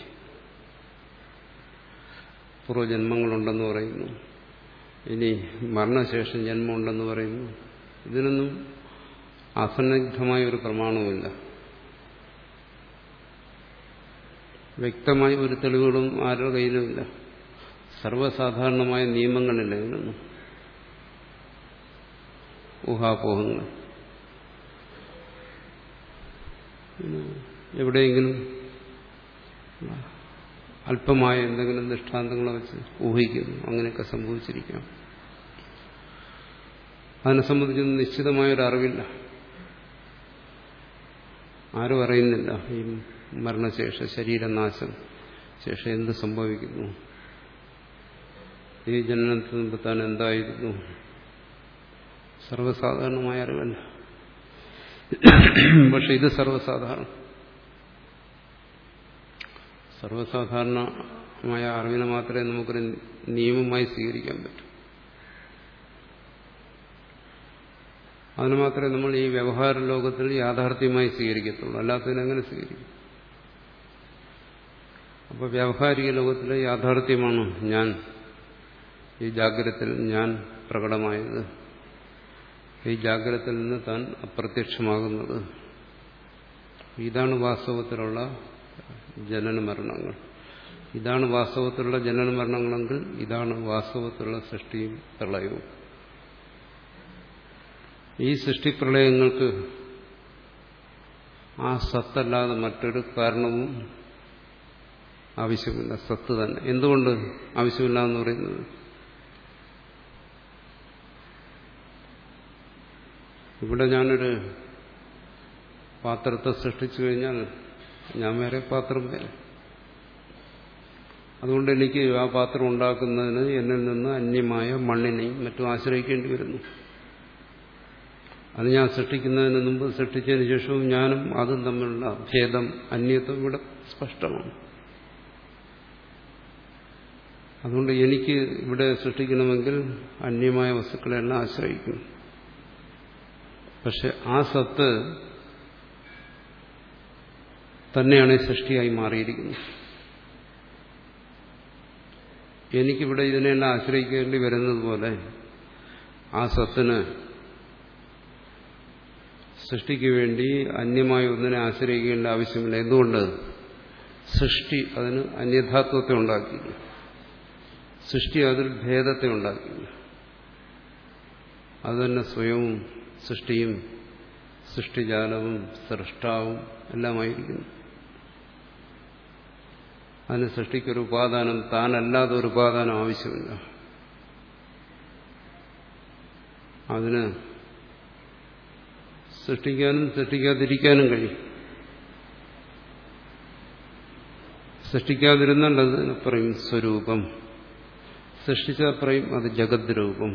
പൂർവ്വജന്മങ്ങളുണ്ടെന്ന് പറയുന്നു ഇനി മരണശേഷം ജന്മമുണ്ടെന്ന് പറയുന്നു ഇതിനൊന്നും അസന്നിഗ്ധമായ ഒരു പ്രമാണവുമില്ല വ്യക്തമായ ഒരു തെളിവുകളും ആരുടെ കയ്യിലുമില്ല സർവ്വസാധാരണമായ നിയമങ്ങളില്ല ഇതിനൊന്നും ഊഹാപോഹങ്ങൾ എവിടെയെങ്കിലും അല്പമായ എന്തെങ്കിലും ദൃഷ്ടാന്തങ്ങളെ വെച്ച് ഊഹിക്കുന്നു അങ്ങനെയൊക്കെ സംഭവിച്ചിരിക്കാം അതിനെ സംബന്ധിച്ചൊന്നും നിശ്ചിതമായൊരു അറിവില്ല ആരും അറിയുന്നില്ല ഈ മരണശേഷം ശരീരനാശം ശേഷം എന്ത് സംഭവിക്കുന്നു ഈ ജനനത്തിന് മുമ്പ് താൻ എന്തായിരുന്നു സർവ്വസാധാരണമായ അറിവല്ല പക്ഷെ ഇത് സർവ്വസാധാരണ സർവ്വസാധാരണമായ അറിവിനെ മാത്രമേ നമുക്കൊരു നിയമമായി സ്വീകരിക്കാൻ പറ്റൂ അതിന് മാത്രമേ നമ്മൾ ഈ വ്യവഹാര ലോകത്തിൽ യാഥാർത്ഥ്യമായി സ്വീകരിക്കത്തുള്ളൂ അല്ലാത്തതിനെങ്ങനെ സ്വീകരിക്കും അപ്പോൾ വ്യാവഹാരിക ലോകത്തിലെ യാഥാർത്ഥ്യമാണ് ഞാൻ ഈ ജാഗ്രതത്തിൽ ഞാൻ പ്രകടമായത് ഈ ജാഗ്രതയിൽ നിന്ന് താൻ അപ്രത്യക്ഷമാകുന്നത് ഇതാണ് വാസ്തവത്തിലുള്ള ജനന മരണങ്ങൾ ഇതാണ് വാസ്തവത്തിലുള്ള ജനന മരണങ്ങളെങ്കിൽ ഇതാണ് വാസ്തവത്തിലുള്ള സൃഷ്ടിയും പ്രളയവും ഈ സൃഷ്ടിപ്രളയങ്ങൾക്ക് ആ സത്തല്ലാതെ മറ്റൊരു കാരണവും ആവശ്യമില്ല സത്ത് തന്നെ എന്തുകൊണ്ട് ആവശ്യമില്ല എന്ന് പറയുന്നത് ഇവിടെ ഞാനൊരു പാത്രത്തെ സൃഷ്ടിച്ചു കഴിഞ്ഞാൽ ഞാൻ വേറെ പാത്രം വേറെ അതുകൊണ്ട് എനിക്ക് ആ പാത്രം ഉണ്ടാക്കുന്നതിന് എന്നിൽ നിന്ന് അന്യമായ മണ്ണിനെയും മറ്റും ആശ്രയിക്കേണ്ടി വരുന്നു അത് ഞാൻ സൃഷ്ടിക്കുന്നതിന് മുമ്പ് സൃഷ്ടിച്ചതിന് ശേഷവും ഞാനും അതും തമ്മിലുള്ള ഭേദം അന്യത്വം ഇവിടെ സ്പഷ്ടമാണ് അതുകൊണ്ട് എനിക്ക് ഇവിടെ സൃഷ്ടിക്കണമെങ്കിൽ അന്യമായ വസ്തുക്കളെല്ലാം ആശ്രയിക്കും പക്ഷെ ആ സത്ത് തന്നെയാണ് സൃഷ്ടിയായി മാറിയിരിക്കുന്നത് എനിക്കിവിടെ ഇതിനെല്ലാം ആശ്രയിക്കേണ്ടി വരുന്നത് പോലെ ആ സത്തിന് സൃഷ്ടിക്ക് വേണ്ടി അന്യമായ ഒന്നിനെ ആശ്രയിക്കേണ്ട ആവശ്യമില്ല എന്തുകൊണ്ട് സൃഷ്ടി അതിന് അന്യഥാത്വത്തെ ഉണ്ടാക്കിയില്ല സൃഷ്ടി അതിൽ ഭേദത്തെ ഉണ്ടാക്കിയില്ല അത് തന്നെ സ്വയവും സൃഷ്ടിയും സൃഷ്ടിജാലവും സൃഷ്ടാവും എല്ലാമായിരിക്കുന്നു അതിന് സൃഷ്ടിക്കൊരു ഉപാദാനം താനല്ലാതെ ഒരു ഉപാദാനം ആവശ്യമില്ല അതിന് സൃഷ്ടിക്കാനും സൃഷ്ടിക്കാതിരിക്കാനും കഴിയും സൃഷ്ടിക്കാതിരുന്നാൽ അതിന് പറയും സ്വരൂപം സൃഷ്ടിച്ചാൽ പറയും അത് ജഗത് രൂപം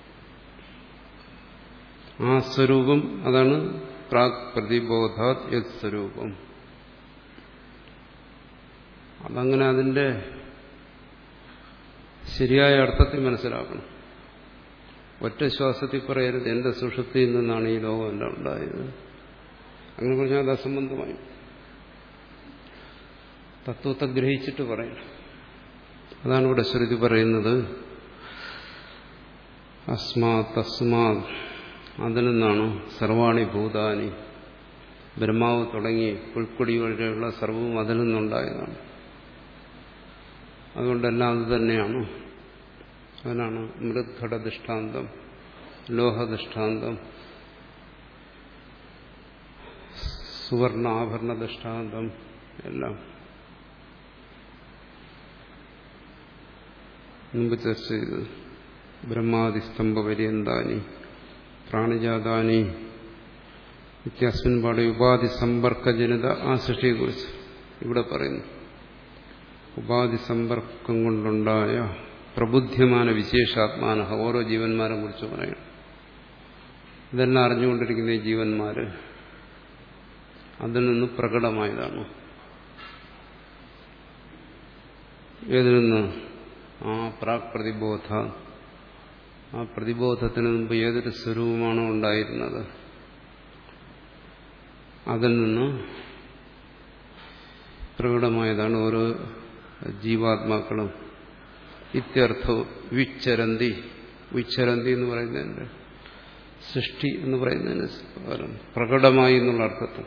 ആ സ്വരൂപം അതാണ് പ്രാക് പ്രതിബോധാത് യത് സ്വരൂപം അതങ്ങനെ അതിന്റെ ശരിയായ അർത്ഥത്തിൽ മനസ്സിലാക്കണം ഒറ്റ ശ്വാസത്തിൽ പറയരുത് എന്റെ സുഷുപ്തിയിൽ നിന്നാണ് ഈ ലോകമെല്ലാം ഉണ്ടായത് അങ്ങനെ പറഞ്ഞാൽ അത് അസംബന്ധമായി തത്വത്തെ ഗ്രഹിച്ചിട്ട് പറയണം അതാണ് ഇവിടെ ശ്രുതി പറയുന്നത് അസ്മാ തസ്മാ അതിൽ നിന്നാണ് സർവാണി ഭൂതാനി ബ്രഹ്മാവ് തുടങ്ങി പുൽക്കൊടി വഴിയുള്ള സർവവും അതിൽ നിന്നുണ്ടായതാണ് അതുകൊണ്ടെല്ലാം അത് തന്നെയാണ് അതിനാണ് മൃദ്ഘട ദൃഷ്ടാന്തം ലോഹദൃഷ്ടാന്തം സുവർണ ആഭരണ ദൃഷ്ടാന്തം എല്ലാം മുമ്പ് ചർച്ച ചെയ്തത് ബ്രഹ്മാതിസ്തംഭ പര്യന്താനി പ്രാണിജാതാനി വ്യത്യാസൻ പാടെ ഉപാധി സമ്പർക്കജനിത ആ സൃഷ്ടിയെക്കുറിച്ച് ഇവിടെ പറയുന്നു ഉപാധി സമ്പർക്കം കൊണ്ടുണ്ടായ പ്രബുദ്ധ്യമാന വിശേഷാത്മാന ഓരോ ജീവന്മാരെ കുറിച്ച് പറയണം ഇതെല്ലാം അറിഞ്ഞുകൊണ്ടിരിക്കുന്ന ഈ ജീവന്മാര് അതിൽ നിന്ന് പ്രകടമായതാണ് ഏതിൽ നിന്ന് ആ പ്രാക് പ്രതിബോധ ആ പ്രതിബോധത്തിന് മുമ്പ് ഏതൊരു സ്വരൂപമാണോ ഉണ്ടായിരുന്നത് അതിൽ നിന്ന് പ്രകടമായതാണ് ഓരോ ജീവാത്മാക്കളും ഇത്യർത്ഥ വിച്ചരന്തി വിച്ചരന്തി എന്ന് പറയുന്നതിന്റെ സൃഷ്ടി എന്ന് പറയുന്നതിന് പകരം പ്രകടമായി എന്നുള്ള അർത്ഥത്തിൽ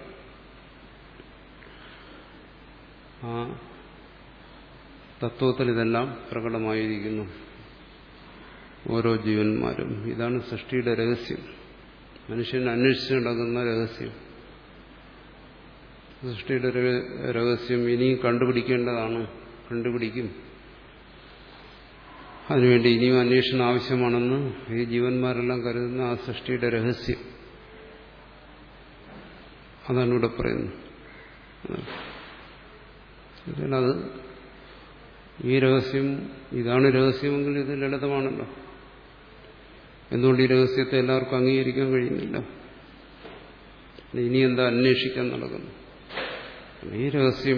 ആ തത്വത്തിൽ ഇതെല്ലാം പ്രകടമായിരിക്കുന്നു ഓരോ ജീവന്മാരും ഇതാണ് സൃഷ്ടിയുടെ രഹസ്യം മനുഷ്യൻ അന്വേഷിച്ച് നടക്കുന്ന രഹസ്യം സൃഷ്ടിയുടെ രഹസ്യം ഇനിയും കണ്ടുപിടിക്കേണ്ടതാണ് കണ്ടുപിടിക്കും അതിനുവേണ്ടി ഇനിയും അന്വേഷണം ആവശ്യമാണെന്ന് ഈ ജീവന്മാരെല്ലാം കരുതുന്ന ആ സൃഷ്ടിയുടെ രഹസ്യം അതാണ് ഇവിടെ പറയുന്നത് അത് ഈ രഹസ്യം ഇതാണ് രഹസ്യമെങ്കിൽ ഇത് ലളിതമാണല്ലോ എന്തുകൊണ്ട് ഈ രഹസ്യത്തെ എല്ലാവർക്കും അംഗീകരിക്കാൻ കഴിയുന്നില്ല ഇനി എന്താ അന്വേഷിക്കാൻ നടക്കുന്നു ഈ രഹസ്യം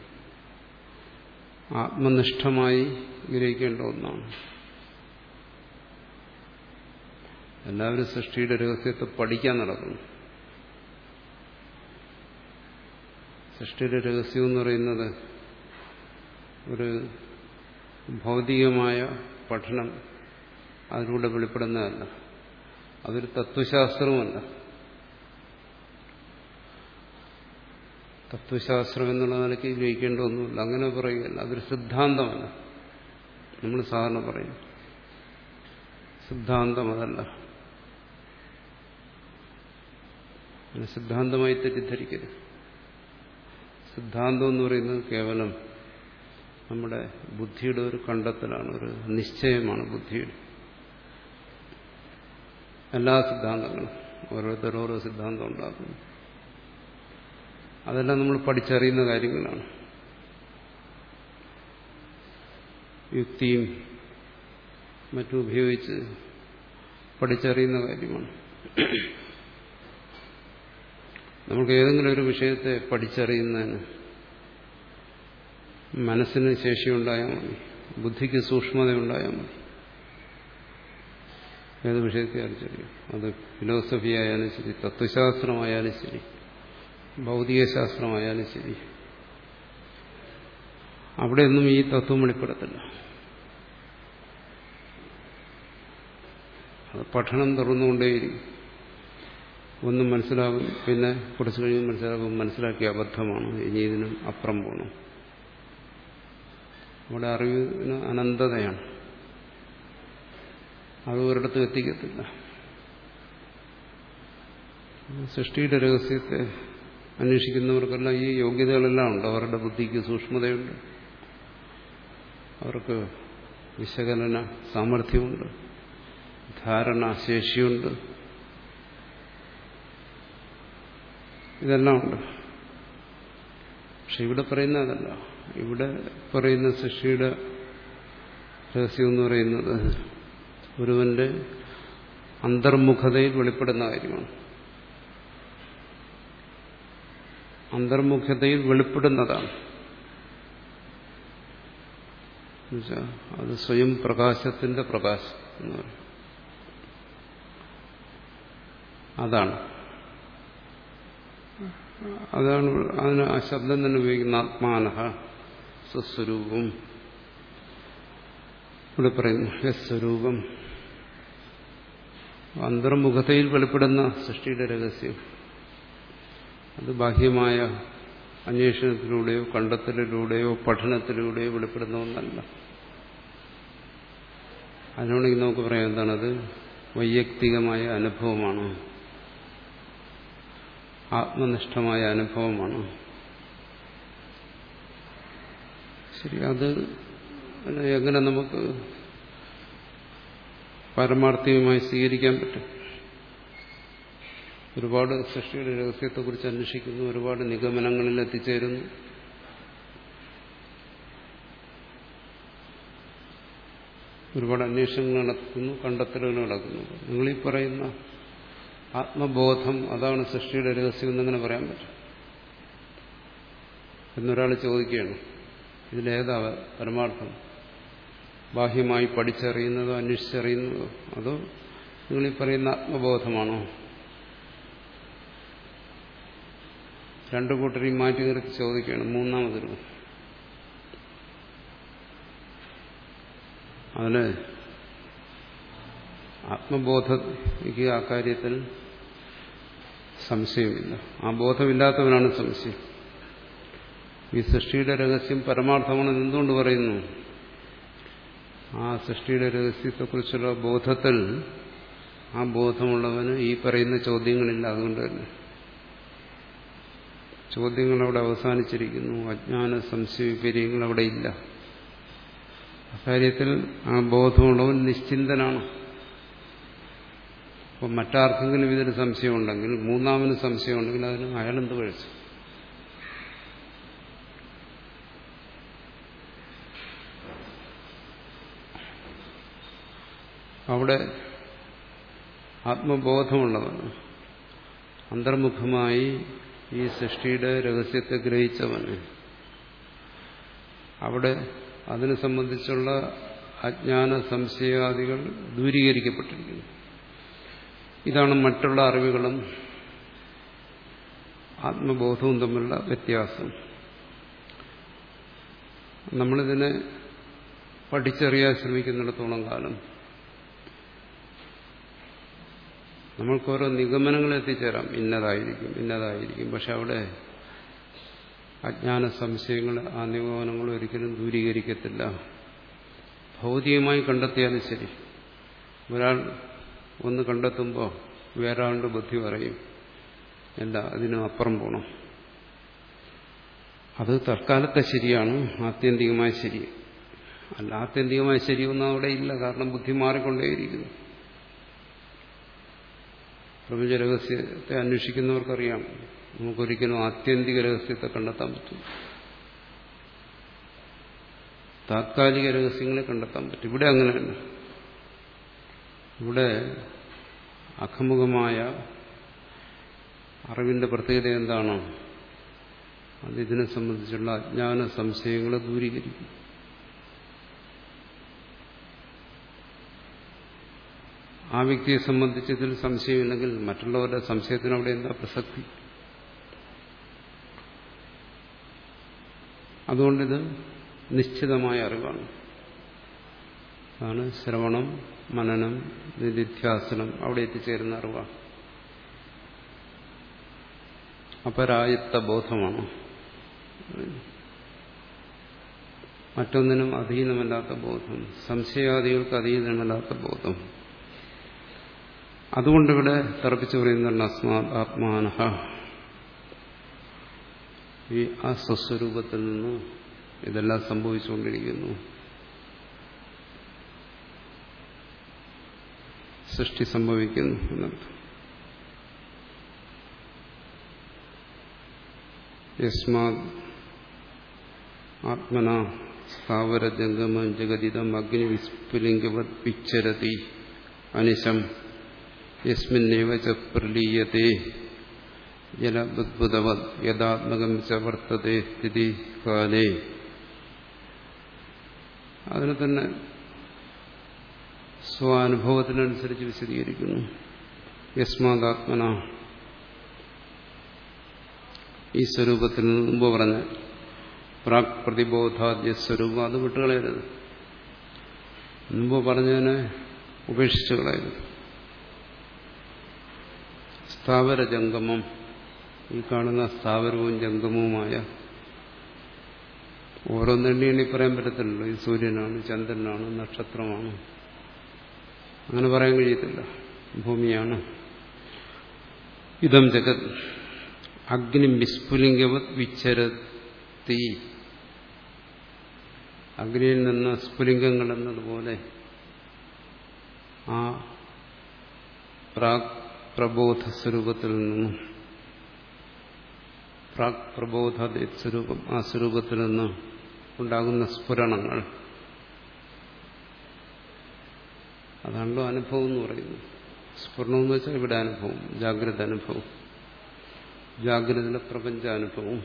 ആത്മനിഷ്ഠമായി ഗ്രഹിക്കേണ്ട ഒന്നാണ് എല്ലാവരും സൃഷ്ടിയുടെ രഹസ്യത്തെ പഠിക്കാൻ നടക്കുന്നു സൃഷ്ടിയുടെ രഹസ്യം എന്ന് പറയുന്നത് ഒരു ഭൗതികമായ പഠനം അതിലൂടെ വെളിപ്പെടുന്നതല്ല അതൊരു തത്വശാസ്ത്രവുമല്ല തത്വശാസ്ത്രം എന്നുള്ള നിലയ്ക്ക് ഗ്രഹിക്കേണ്ട ഒന്നുമില്ല അങ്ങനെ പറയുകയല്ല അതൊരു സിദ്ധാന്തമല്ല നമ്മൾ സാധാരണ പറയും സിദ്ധാന്തം അതല്ല അങ്ങനെ സിദ്ധാന്തമായി തെറ്റിദ്ധരിക്കരുത് സിദ്ധാന്തം എന്ന് പറയുന്നത് കേവലം നമ്മുടെ ബുദ്ധിയുടെ ഒരു കണ്ടെത്തലാണ് ഒരു നിശ്ചയമാണ് ബുദ്ധിയുടെ എല്ലാ സിദ്ധാന്തങ്ങളും ഓരോരുത്തർ ഓരോ സിദ്ധാന്തം ഉണ്ടാക്കുന്നു അതെല്ലാം നമ്മൾ പഠിച്ചറിയുന്ന കാര്യങ്ങളാണ് യുക്തിയും മറ്റും ഉപയോഗിച്ച് പഠിച്ചറിയുന്ന കാര്യമാണ് നമുക്ക് ഏതെങ്കിലും ഒരു വിഷയത്തെ പഠിച്ചറിയുന്നതിന് മനസ്സിന് ശേഷിയുണ്ടായാൽ മതി ബുദ്ധിക്ക് സൂക്ഷ്മതയുണ്ടായാൽ മതി ഏത് വിഷയത്തെ അറിച്ചറിയും അത് ഫിലോസഫി ആയാലും ശരി തത്വശാസ്ത്രമായാലും ശരി ഭൗതികശാസ്ത്രമായാലും ശരി അവിടെയൊന്നും ഈ തത്വം വെളിപ്പെടത്തില്ല അത് പഠനം തുറന്നുകൊണ്ടേയിരിക്കും ഒന്നും മനസ്സിലാകും പിന്നെ കുറച്ച് കഴിഞ്ഞ് മനസ്സിലാകും മനസ്സിലാക്കിയ അബദ്ധമാണ് ഇനി ഇതിനും അപ്പുറം പോകണം അവിടെ അറിവിന് അനന്തതയാണ് അത് ഒരിടത്തും എത്തിക്കത്തില്ല സൃഷ്ടിയുടെ രഹസ്യത്തെ അന്വേഷിക്കുന്നവർക്കെല്ലാം ഈ യോഗ്യതകളെല്ലാം ഉണ്ട് അവരുടെ ബുദ്ധിക്ക് സൂക്ഷ്മതയുണ്ട് അവർക്ക് വിശകലന സാമർഥ്യമുണ്ട് ധാരണാശേഷിയുണ്ട് ഇതെല്ലാം ഉണ്ട് പക്ഷെ ഇവിടെ പറയുന്ന അതല്ല ഇവിടെ പറയുന്ന സൃഷ്ടിയുടെ രഹസ്യം എന്ന് പറയുന്നത് ഒരുവന്റെ അന്തർമുഖതയിൽ വെളിപ്പെടുന്ന കാര്യമാണ് അന്തർമുഖതയിൽ വെളിപ്പെടുന്നതാണ് അത് സ്വയം പ്രകാശത്തിന്റെ പ്രകാശം എന്ന് പറയും അതാണ് അതാണ് അതിന് ആ ശബ്ദം തന്നെ ഉപയോഗിക്കുന്ന ആത്മാനഹ സ്വസ്വരൂപം ഇവിടെ പറയുന്നു യസ്വരൂപം അന്തർമുഖതയിൽ വെളിപ്പെടുന്ന സൃഷ്ടിയുടെ രഹസ്യം അത് ബാഹ്യമായ അന്വേഷണത്തിലൂടെയോ കണ്ടെത്തലിലൂടെയോ പഠനത്തിലൂടെയോ വെളിപ്പെടുന്ന ഒന്നല്ല അതിനോടെങ്കിൽ നമുക്ക് പറയാം എന്താണത് വൈയക്തികമായ അനുഭവമാണ് ആത്മനിഷ്ഠമായ അനുഭവമാണ് ശരി അത് എങ്ങനെ നമുക്ക് പരമാർത്ഥികമായി സ്വീകരിക്കാൻ പറ്റും ഒരുപാട് സൃഷ്ടിയുടെ രഹസ്യത്തെക്കുറിച്ച് അന്വേഷിക്കുന്നു ഒരുപാട് നിഗമനങ്ങളിൽ എത്തിച്ചേരുന്നു ഒരുപാട് അന്വേഷണങ്ങൾ നടത്തുന്നു കണ്ടെത്തലുകൾ നടക്കുന്നു നിങ്ങളീ പറയുന്ന ആത്മബോധം അതാണ് സൃഷ്ടിയുടെ രഹസ്യം എന്നങ്ങനെ പറയാൻ പറ്റും എന്നൊരാൾ ചോദിക്കുകയാണ് ഇതിലേതാ പരമാർത്ഥം ബാഹ്യമായി പഠിച്ചറിയുന്നതോ അന്വേഷിച്ചറിയുന്നതോ അതോ നിങ്ങളീ പറയുന്ന ആത്മബോധമാണോ രണ്ടു കൂട്ടരെയും മാറ്റി നിർത്തി ചോദിക്കുകയാണ് മൂന്നാമതൊരു അതിന് ആത്മബോധയ്ക്ക് ആ കാര്യത്തിൽ സംശയമില്ല ആ ബോധമില്ലാത്തവനാണ് സംശയം ഈ സൃഷ്ടിയുടെ രഹസ്യം പരമാർത്ഥമാണെന്ന് എന്തുകൊണ്ട് പറയുന്നു ആ സൃഷ്ടിയുടെ രഹസ്യത്തെക്കുറിച്ചുള്ള ബോധത്തിൽ ആ ബോധമുള്ളവന് ഈ പറയുന്ന ചോദ്യങ്ങളില്ല അതുകൊണ്ട് തന്നെ ചോദ്യങ്ങൾ അവിടെ അവസാനിച്ചിരിക്കുന്നു അജ്ഞാന സംശയ വിപര്യങ്ങൾ അവിടെ ഇല്ല അക്കാര്യത്തിൽ ആ ബോധമുള്ളവൻ നിശ്ചിന്തനാണ് അപ്പം മറ്റാർക്കെങ്കിലും ഇതിന് സംശയമുണ്ടെങ്കിൽ മൂന്നാമന് സംശയമുണ്ടെങ്കിൽ അതിന് അയാളെന്ത് കഴിച്ചു അവിടെ ആത്മബോധമുള്ളവന് അന്തർമുഖമായി ഈ സൃഷ്ടിയുടെ രഹസ്യത്തെ ഗ്രഹിച്ചവന് അവിടെ അതിനെ സംബന്ധിച്ചുള്ള അജ്ഞാന സംശയാദികൾ ദൂരീകരിക്കപ്പെട്ടിരിക്കുന്നു ഇതാണ് മറ്റുള്ള അറിവുകളും ആത്മബോധവും തമ്മിലുള്ള വ്യത്യാസം നമ്മളിതിനെ പഠിച്ചറിയാൻ ശ്രമിക്കുന്നിടത്തോളം കാലം നമ്മൾക്ക് ഓരോ നിഗമനങ്ങൾ എത്തിച്ചേരാം ഇന്നതായിരിക്കും ഇന്നതായിരിക്കും പക്ഷെ അവിടെ അജ്ഞാന സംശയങ്ങൾ ആ നിഗമനങ്ങൾ ഒരിക്കലും ദൂരീകരിക്കത്തില്ല ഭൗതികമായി കണ്ടെത്തിയാലും ശരി ഒരാൾ ഒന്ന് കണ്ടെത്തുമ്പോൾ വേറൊരാളുടെ ബുദ്ധി പറയും അല്ല അതിനും അപ്പുറം പോകണം അത് തൽക്കാലത്തെ ശരിയാണ് ആത്യന്തികമായ ശരി അല്ല ആത്യന്തികമായ ശരിയൊന്നും അവിടെ ഇല്ല കാരണം ബുദ്ധി മാറിക്കൊണ്ടേയിരിക്കുന്നു പ്രപഞ്ച രഹസ്യത്തെ അന്വേഷിക്കുന്നവർക്കറിയാം നമുക്കൊരിക്കലും ആത്യന്തിക രഹസ്യത്തെ കണ്ടെത്താൻ പറ്റും താത്കാലിക രഹസ്യങ്ങളെ കണ്ടെത്താൻ പറ്റും ഇവിടെ അങ്ങനെയല്ല ഇവിടെ അഖമുഖമായ അറിവിന്റെ പ്രത്യേകത എന്താണ് അത് ഇതിനെ സംബന്ധിച്ചുള്ള അജ്ഞാന സംശയങ്ങളെ ദൂരീകരിക്കും ആ വ്യക്തിയെ സംബന്ധിച്ച് ഇതിൽ സംശയമില്ലെങ്കിൽ മറ്റുള്ളവരുടെ സംശയത്തിന് അവിടെ എന്താ പ്രസക്തി അതുകൊണ്ടിത് നിശ്ചിതമായ അറിവാണ് അതാണ് ശ്രവണം മനനം നിധിധ്യാസനം അവിടെ എത്തിച്ചേരുന്ന അറിവാണ് അപരായത്ത ബോധമാണ് മറ്റൊന്നിനും അധീനമല്ലാത്ത ബോധം സംശയാദികൾക്ക് അധീനമല്ലാത്ത ബോധം അതുകൊണ്ടിവിടെ തറപ്പിച്ചു പറയുന്നുണ്ട് അസ്മാ ആത്മാനഹ ഈ ആ സ്വസ്വരൂപത്തിൽ നിന്ന് ഇതെല്ലാം സംഭവിച്ചുകൊണ്ടിരിക്കുന്നു സൃഷ്ടി സംഭവിക്കുന്നു എന്നർത്ഥം യസ്മാ ആത്മന സ്ഥാവര ജംഗമം ജഗതിതം അഗ്നി വിസ്ഫുലിംഗവത് വിച്ചരതി അനിശം യസ്മിന്നേവ ച പ്രലീയത്തെ ജലബുദ്ഭുതവത് യഥാത്മകം ച വർത്തത്തെ സ്ഥിതി കാലേ അതിനെ തന്നെ സ്വാനുഭവത്തിനനുസരിച്ച് വിശദീകരിക്കുന്നു യസ്മാതാത്മന ഈ സ്വരൂപത്തിൽ മുമ്പ് പറഞ്ഞ പ്രാക് പ്രതിബോധാദ്യ സ്വരൂപം അത് വിട്ടുകളയരുത് മുമ്പ് പറഞ്ഞതിനെ ഉപേക്ഷിച്ചു കളയരുത് സ്ഥാവര ജംഗമം ഈ കാണുന്ന സ്ഥാവരവും ജംഗമവുമായ ഓരോന്നെണ്ണി എണ്ണി പറയാൻ പറ്റത്തില്ലല്ലോ ഈ സൂര്യനാണ് ചന്ദ്രനാണ് നക്ഷത്രമാണ് അങ്ങനെ പറയാൻ കഴിയത്തില്ല ഭൂമിയാണ് ഇതം ജഗത് അഗ്നി വിസ്ഫുലിംഗവത് വിച്ചരത്തി അഗ്നിയിൽ നിന്ന് സ്ഫുലിംഗങ്ങൾ എന്നതുപോലെ ആ പ്രാക് പ്രബോധ സ്വരൂപത്തിൽ നിന്നും പ്രാക് പ്രബോധ സ്വരൂപം ആ സ്വരൂപത്തിൽ നിന്ന് ഉണ്ടാകുന്ന സ്ഫുരണങ്ങൾ അതാണല്ലോ അനുഭവം എന്ന് പറയുന്നത് സ്ഫുരണം എന്ന് വെച്ചാൽ ഇവിടെ അനുഭവം ജാഗ്രത അനുഭവം ജാഗ്രതയിലെ പ്രപഞ്ചാനുഭവം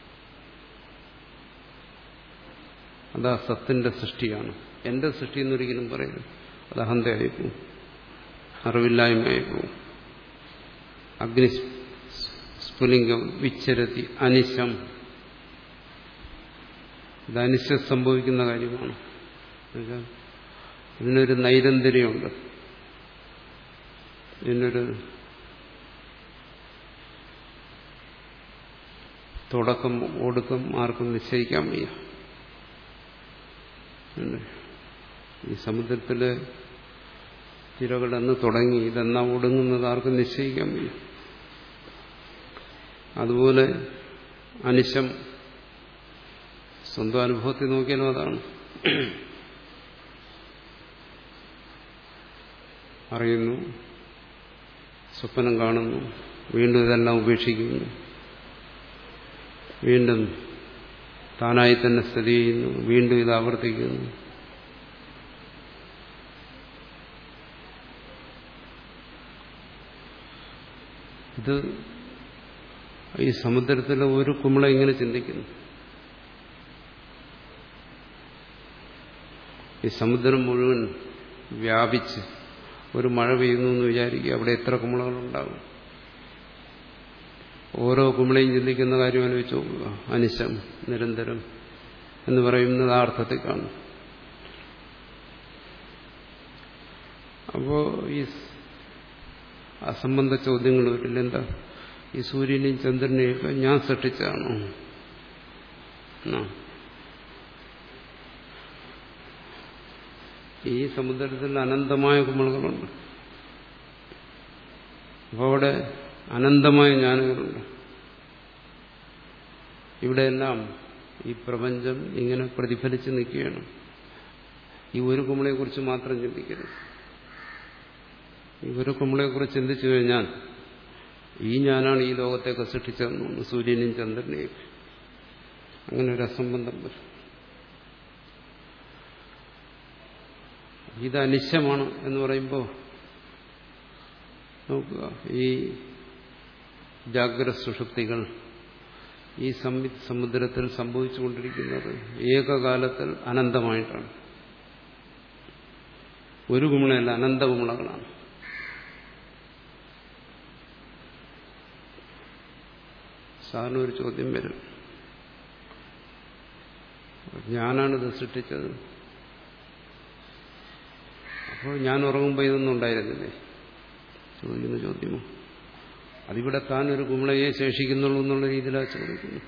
അതാ സത്തിന്റെ സൃഷ്ടിയാണ് എന്റെ സൃഷ്ടി എന്നൊരിക്കലും പറയരുത് അത് അഹന്തയായി പോവും അറിവില്ലായ്മയായി പോവും അഗ്നി സ്ഫുലിംഗം വിച്ചരത്തി അനിശം ഇത് അനിശം സംഭവിക്കുന്ന കാര്യമാണ് ഇതിനൊരു നൈരന്തര്യമുണ്ട് ഇതിനൊരു തുടക്കം ഒടുക്കം ആർക്കും നിശ്ചയിക്കാൻ വയ്യ ഈ സമുദ്രത്തിലെ തിരകളെന്ന് തുടങ്ങി ഇതെന്നാ ഒടുങ്ങുന്നത് ആർക്കും നിശ്ചയിക്കാൻ വയ്യ അതുപോലെ അനിശം സ്വന്തം അനുഭവത്തിൽ നോക്കിയാലും അതാണ് അറിയുന്നു സ്വപ്നം കാണുന്നു വീണ്ടും ഇതെല്ലാം ഉപേക്ഷിക്കുന്നു വീണ്ടും താനായി തന്നെ സ്ഥിതി ചെയ്യുന്നു വീണ്ടും ഇത് ആവർത്തിക്കുന്നു ഇത് ഈ സമുദ്രത്തിലെ ഒരു കുമിള ഇങ്ങനെ ചിന്തിക്കുന്നു ഈ സമുദ്രം മുഴുവൻ വ്യാപിച്ച് ഒരു മഴ പെയ്യുന്നു എന്ന് വിചാരിക്കുക അവിടെ എത്ര കുമിളകളുണ്ടാകും ഓരോ കുമിളയും ചിന്തിക്കുന്ന കാര്യം ആലോചിച്ച് നോക്കുക അനിശം നിരന്തരം എന്ന് പറയുന്നത് ആ അർത്ഥത്തിൽ കാണും അപ്പോ ഈ അസംബന്ധ ചോദ്യങ്ങൾ വരില്ല എന്താ ഈ സൂര്യനെയും ചന്ദ്രനെയൊക്കെ ഞാൻ സൃഷ്ടിച്ചതാണോ എന്നാ. ഈ സമുദ്രത്തിൽ അനന്തമായ കുമിളുകളുണ്ട് അപ്പോൾ അവിടെ അനന്തമായ ജ്ഞാനങ്ങളുണ്ട് ഇവിടെയെല്ലാം ഈ പ്രപഞ്ചം ഇങ്ങനെ പ്രതിഫലിച്ച് നിൽക്കുകയാണ് ഈ ഒരു കുമിളയെക്കുറിച്ച് മാത്രം ചിന്തിക്കരുത് ഈ ഒരു കുമിളയെക്കുറിച്ച് ചിന്തിച്ചു കഴിഞ്ഞാൽ ഈ ഞാനാണ് ഈ ലോകത്തെയൊക്കെ സൃഷ്ടിച്ചതെന്ന് തോന്നുന്നു സൂര്യനെയും ചന്ദ്രനെയും അങ്ങനെ ഒരു അസംബന്ധം വരും ഇത് അനിശ്യമാണ് എന്ന് പറയുമ്പോൾ നോക്കുക ഈ ജാഗ്രത സുഷുപ്തികൾ ഈ സംവി സമുദ്രത്തിൽ സംഭവിച്ചുകൊണ്ടിരിക്കുന്നത് ഏകകാലത്തിൽ അനന്തമായിട്ടാണ് ഒരു കുമിളയല്ല അനന്ത കുമിളകളാണ് സാറിന് ഒരു ചോദ്യം വരും ഞാനാണിത് സൃഷ്ടിച്ചത് അപ്പോൾ ഞാൻ ഉറങ്ങുമ്പോൾ ഇതൊന്നും ഉണ്ടായിരുന്നില്ലേ ചോദിക്കുന്ന ചോദ്യമോ അതിവിടെ താൻ ഒരു കുമിളയെ ശേഷിക്കുന്നുള്ളൂ എന്നുള്ള രീതിയിലാണ് ചോദിക്കുന്നത്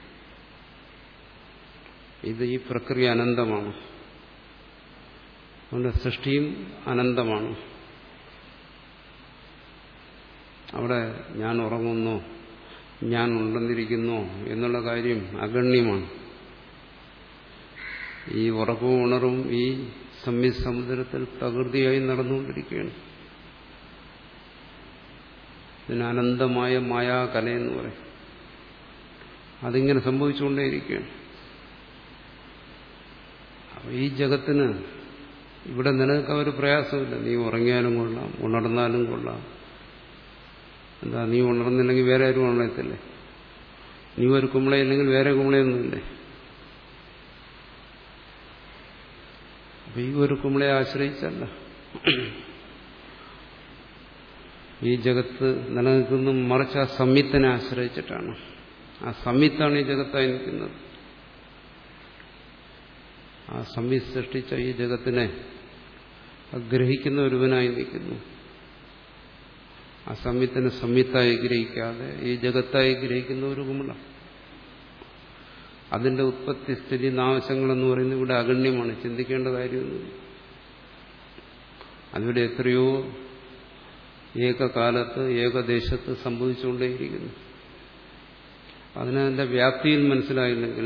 ഇത് ഈ പ്രക്രിയ അനന്തമാണ് അതുകൊണ്ട് സൃഷ്ടിയും അനന്തമാണ് അവിടെ ഞാൻ ഉറങ്ങുന്നു ഞാൻ ഉണ്ടെന്നിരിക്കുന്നു എന്നുള്ള കാര്യം അഗണ്യമാണ് ഈ ഉറക്കവും ഉണർവും ഈ സംയുക്ത സമുദ്രത്തിൽ പ്രകൃതിയായി നടന്നുകൊണ്ടിരിക്കുകയാണ് ഇതിന് അനന്തമായ മായാകലയെന്ന് പറയും അതിങ്ങനെ സംഭവിച്ചുകൊണ്ടേയിരിക്കുകയാണ് അപ്പോൾ ഈ ജഗത്തിന് ഇവിടെ നിലനിൽക്കാൻ ഒരു പ്രയാസമില്ല നീ ഉറങ്ങിയാലും കൊള്ളാം ഉണർന്നാലും കൊള്ളാം എന്താ നീ ഉണർന്നില്ലെങ്കിൽ വേറെ ആരും ഉണർത്തല്ലേ നീ ഒരു കുമ്പളയില്ലെങ്കിൽ വേറെ കുമ്പളയൊന്നുമില്ലേ അപ്പൊ ഈ ഒരു കുമ്പളയെ ആശ്രയിച്ചല്ല ഈ ജഗത്ത് നിലനിൽക്കുന്ന മറിച്ച് ആ സംയുക്തനെ ആശ്രയിച്ചിട്ടാണ് ആ സംയുക്താണ് ഈ ജഗത്തായി നിൽക്കുന്നത് ആ സംയുക്ത സൃഷ്ടിച്ച ഈ ജഗത്തിനെ ഗ്രഹിക്കുന്ന ഒരുവനായി നിൽക്കുന്നു ആ സംയുക്തനെ സംയുക്തായി ഗ്രഹിക്കാതെ ഈ ജഗത്തായി ഗ്രഹിക്കുന്ന ഒരു കുമിള അതിന്റെ ഉത്പത്തി സ്ഥിതി നാശങ്ങളെന്ന് പറയുന്നത് ഇവിടെ അഗണ്യമാണ് ചിന്തിക്കേണ്ട കാര്യമൊന്നുമില്ല അതിവിടെ എത്രയോ ഏകകാലത്ത് ഏകദേശത്ത് സംഭവിച്ചുകൊണ്ടേയിരിക്കുന്നു അതിനതിന്റെ വ്യാപ്തിയിൽ മനസ്സിലായില്ലെങ്കിൽ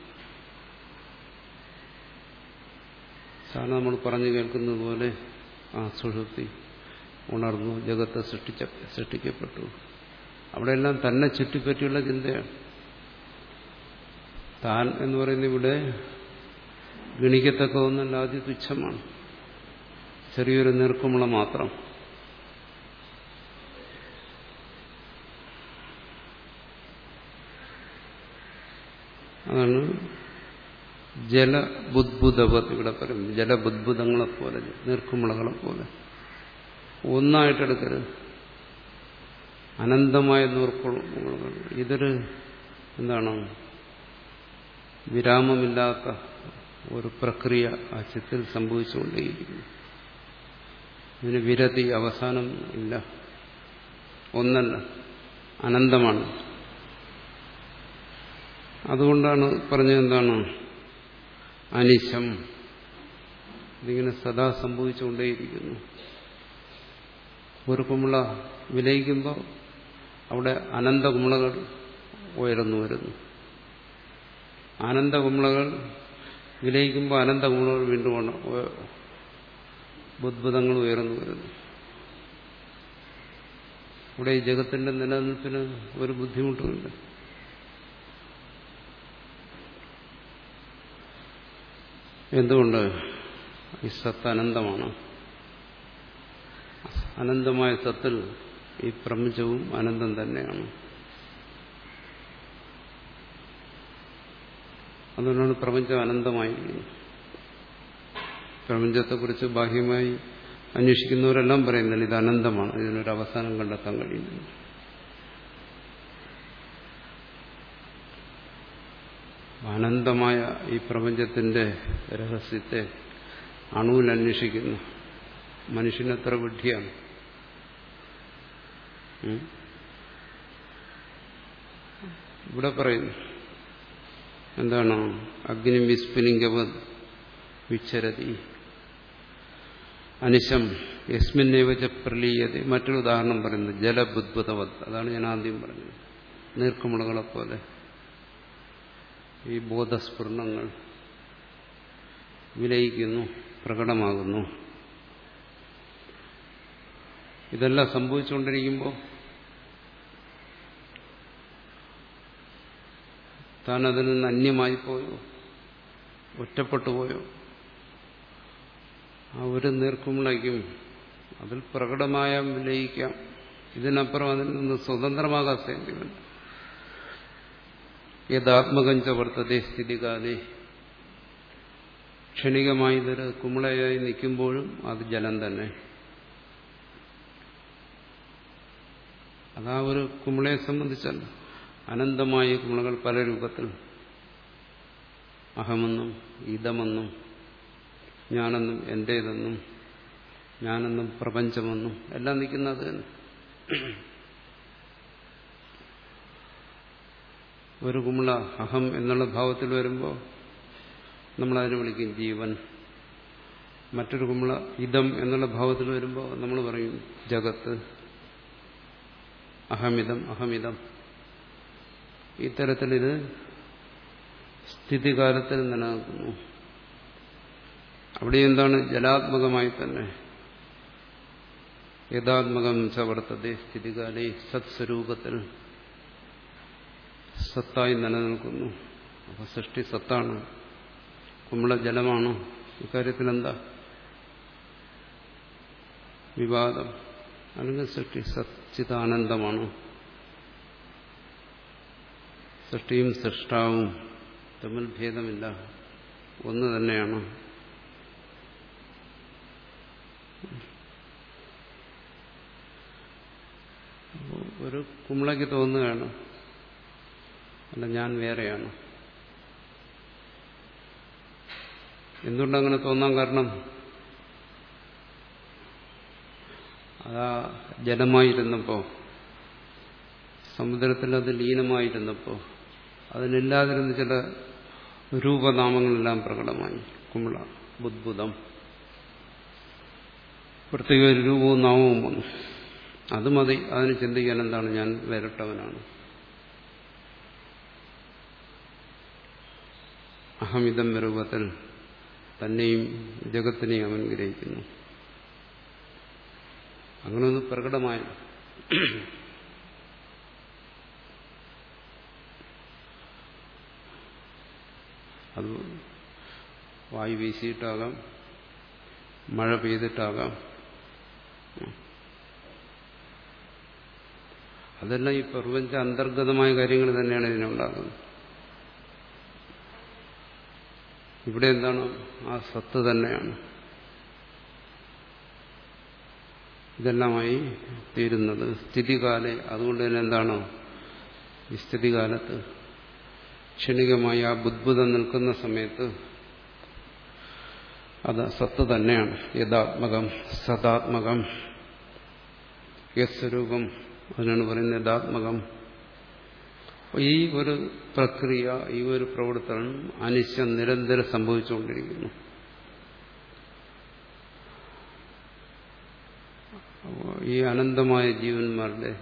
സാധാരണ നമ്മൾ പറഞ്ഞു കേൾക്കുന്നത് പോലെ ആ സുഷുപ്തി ഉണർന്നു ജഗത്ത് സൃഷ്ടിച്ച സൃഷ്ടിക്കപ്പെട്ടു അവിടെയെല്ലാം തന്നെ ചുറ്റിപ്പറ്റിയുള്ള ചിന്തയാണ് താൻ എന്ന് പറയുന്നത് ഇവിടെ ഗണിക്കത്തക്ക ഒന്നല്ല ആദ്യ തുച്ഛമാണ് ചെറിയൊരു നീർക്കുമുള മാത്രം അതാണ് ജലബുദ്ബുദവത് ഇവിടെ പറയുന്നത് ജലബുദ്ബുദങ്ങളെ പോലെ നീർക്കുമുളകളെ പോലെ ഒന്നായിട്ടെടുക്കരുത് അനന്തമായ നീർക്കുമുളകൾ ഇതൊരു എന്താണ് വിരാമമില്ലാത്ത ഒരു പ്രക്രിയ ആ ചിത്തിൽ സംഭവിച്ചുകൊണ്ടേയിരിക്കുന്നു ഇതിന് വിരതി അവസാനം ഇല്ല ഒന്നല്ല അനന്തമാണ് അതുകൊണ്ടാണ് പറഞ്ഞത് എന്താണ് അനിശം ഇതിങ്ങനെ സദാ സംഭവിച്ചുകൊണ്ടേയിരിക്കുന്നു ഒരു കുമിള വിലയിക്കുമ്പോൾ അവിടെ അനന്ത കുമിളകൾ ഉയർന്നു വരുന്നു അനന്ത കുമിളകൾ വിലയിക്കുമ്പോൾ അനന്ത കുമിളകൾ വീണ്ടും ബുദ്ബുദങ്ങൾ ഉയർന്നു വരുന്നു ഇവിടെ ഈ ജഗത്തിന്റെ നിലനിൽപ്പിന് ഒരു ബുദ്ധിമുട്ടുമില്ല എന്തുകൊണ്ട് ഈ സത്ത് അനന്തമാണ് അനന്തമായ സത്തിൽ ഈ പ്രപഞ്ചവും അനന്തം തന്നെയാണ് അതുകൊണ്ടാണ് പ്രപഞ്ചം അനന്തമായിരിക്കുന്നത് പ്രപഞ്ചത്തെക്കുറിച്ച് ബാഹ്യമായി അന്വേഷിക്കുന്നവരെല്ലാം പറയുന്നില്ല ഇത് അനന്തമാണ് ഇതിനൊരു അവസാനം കണ്ടെത്താൻ കഴിയുന്നില്ല അനന്തമായ ഈ പ്രപഞ്ചത്തിന്റെ രഹസ്യത്തെ അണുവിൽ അന്വേഷിക്കുന്നു മനുഷ്യനെത്ര വിഡ്ഢിയാണ് ഉം. ഇവിടെ പറയുന്നു എന്താണ് അഗ്നി വിസ്ഫുലിംഗവത് വിച്ചരതി അനിശം യസ്മിന്നേവച പ്രലീയത മറ്റൊരു ഉദാഹരണം പറയുന്നത് ജലബുദ്ഭുതവത് അതാണ് ഞാൻ ആദ്യം പറഞ്ഞത് നീർക്കുമുളകളെ പോലെ ഈ ബോധസ്ഫുരണങ്ങൾ വിലയിക്കുന്നു പ്രകടമാകുന്നു ഇതെല്ലാം സംഭവിച്ചുകൊണ്ടിരിക്കുമ്പോൾ താൻ അതിൽ നിന്ന് അന്യമായി പോയോ ഒറ്റപ്പെട്ടു പോയോ ആ ഒരു നീർക്കുമുളയ്ക്കും അതിൽ പ്രകടമായ വിലയിക്കാം ഇതിനപ്പുറം അതിൽ നിന്ന് സ്വതന്ത്രമാകാൻ സാധ്യമല്ല യഥാത്മകഞ്ച വർത്തതേ സ്ഥിതികാലേ ക്ഷണികമായി ഇതൊരു കുമിളയായി നിൽക്കുമ്പോഴും അത് ജലം തന്നെ അതാ ഒരു കുമിളയെ സംബന്ധിച്ചല്ല അനന്തമായ കുമിളകൾ പല രൂപത്തിൽ അഹമെന്നും ഇതമെന്നും ഞാനെന്നും എന്റേതെന്നും ഞാനെന്നും പ്രപഞ്ചമെന്നും എല്ലാം നിൽക്കുന്നത് തന്നെ ഒരു കുമിള അഹം എന്നുള്ള ഭാവത്തിൽ വരുമ്പോൾ നമ്മളതിനെ വിളിക്കും ജീവൻ മറ്റൊരു കുമിള ഇതം എന്നുള്ള ഭാവത്തിൽ വരുമ്പോൾ നമ്മൾ പറയും ജഗത്ത് അഹമിതം അഹമിതം ഇത്തരത്തിലിത് സ്ഥിതികാലത്തിൽ നിലനിൽക്കുന്നു അവിടെ എന്താണ് ജലാത്മകമായി തന്നെ യഥാത്മകം ചവർത്തതെ സ്ഥിതികാലേ സത്സ്വരൂപത്തിൽ സത്തായി നിലനിൽക്കുന്നു അപ്പൊ സൃഷ്ടി സത്താണ് കുമ്പള ജലമാണ് ഇക്കാര്യത്തിൽ എന്താ വിവാദം അല്ലെങ്കിൽ സൃഷ്ടി സച്ചിദാനന്ദമാണ് സൃഷ്ടിയും സൃഷ്ടാവും തമ്മിൽ ഭേദമില്ല ഒന്ന് തന്നെയാണ് ഒരു കുമ്പളയ്ക്ക് തോന്നുകയാണ് അല്ല ഞാൻ വേറെയാണ് എന്തുകൊണ്ടങ്ങനെ തോന്നാൻ കാരണം അതാ ജലമായിരുന്നപ്പോ സമുദ്രത്തിൽ അത് ലീനമായിരുന്നപ്പോ അതിനില്ലാതിരുന്ന ചില രൂപനാമങ്ങളെല്ലാം പ്രകടമായി കുമിള ബുദ്ബുദം പ്രത്യേക ഒരു രൂപവും നാമവും വന്നു അത് മതി അതിന് ചിന്തിക്കാൻ എന്താണ് ഞാൻ വേറിട്ടവനാണ് അഹമിതം രൂപത്തിൽ തന്നെയും ജഗത്തിനെയും അവൻ ഗ്രഹിക്കുന്നു അങ്ങനെ ഒന്ന് പ്രകടമായി അത് വായു വീശിയിട്ടാകാം മഴ പെയ്തിട്ടാകാം അതെല്ലാം ഈ പ്രപഞ്ച അന്തർഗതമായ കാര്യങ്ങൾ തന്നെയാണ് ഇതിനുണ്ടാകുന്നത് ഇവിടെ എന്താണ് ആ സത്ത് തന്നെയാണ് ഇതെല്ലാമായി തീരുന്നത് സ്ഥിതികാലെ അതുകൊണ്ട് തന്നെ എന്താണ് ഈ സ്ഥിതികാലത്ത് ക്ഷണികമായി ആ ബുദ്ബുദം നിൽക്കുന്ന സമയത്ത് അത് സത്ത് തന്നെയാണ് യഥാത്മകം സദാത്മകം യസ്വരൂപം അതിനാണ് പറയുന്നത് യഥാത്മകം ഈ ഒരു പ്രക്രിയ ഈ ഒരു പ്രവർത്തനം അനിശ്ചം നിരന്തരം സംഭവിച്ചുകൊണ്ടിരിക്കുന്നു ഈ അനന്തമായ ജീവന്മാരുടെ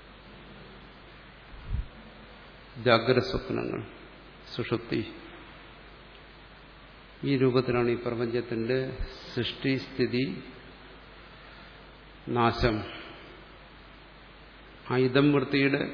ജാഗ്രത സ്വപ്നങ്ങൾ സുഷുപ്തി ഈ രൂപത്തിലാണ് ഈ പ്രപഞ്ചത്തിന്റെ സൃഷ്ടി സ്ഥിതി നാശം ആ ഇതം വൃത്തിയുടെ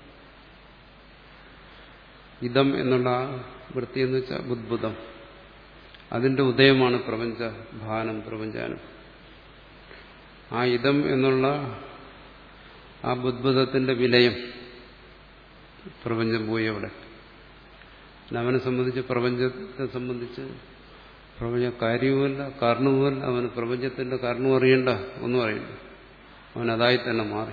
ഇതം എന്നുള്ള ആ വൃത്തി എന്ന് വെച്ചാൽ ബുദ്ബുദം അതിന്റെ ഉദയമാണ് പ്രപഞ്ച ഭാനം പ്രപഞ്ചാനം ആ ഇതം എന്നുള്ള ആ ബുദ്ബുദത്തിന്റെ വിലയം പ്രപഞ്ചം പോയി അവിടെ അവനെ സംബന്ധിച്ച് പ്രപഞ്ചത്തെ സംബന്ധിച്ച് പ്രപഞ്ച കാര്യവുമല്ല കാരണവുമല്ല അവന് പ്രപഞ്ചത്തിന്റെ കാരണവും അറിയണ്ട ഒന്നും അറിയണ്ട അവൻ അതായി തന്നെ മാറി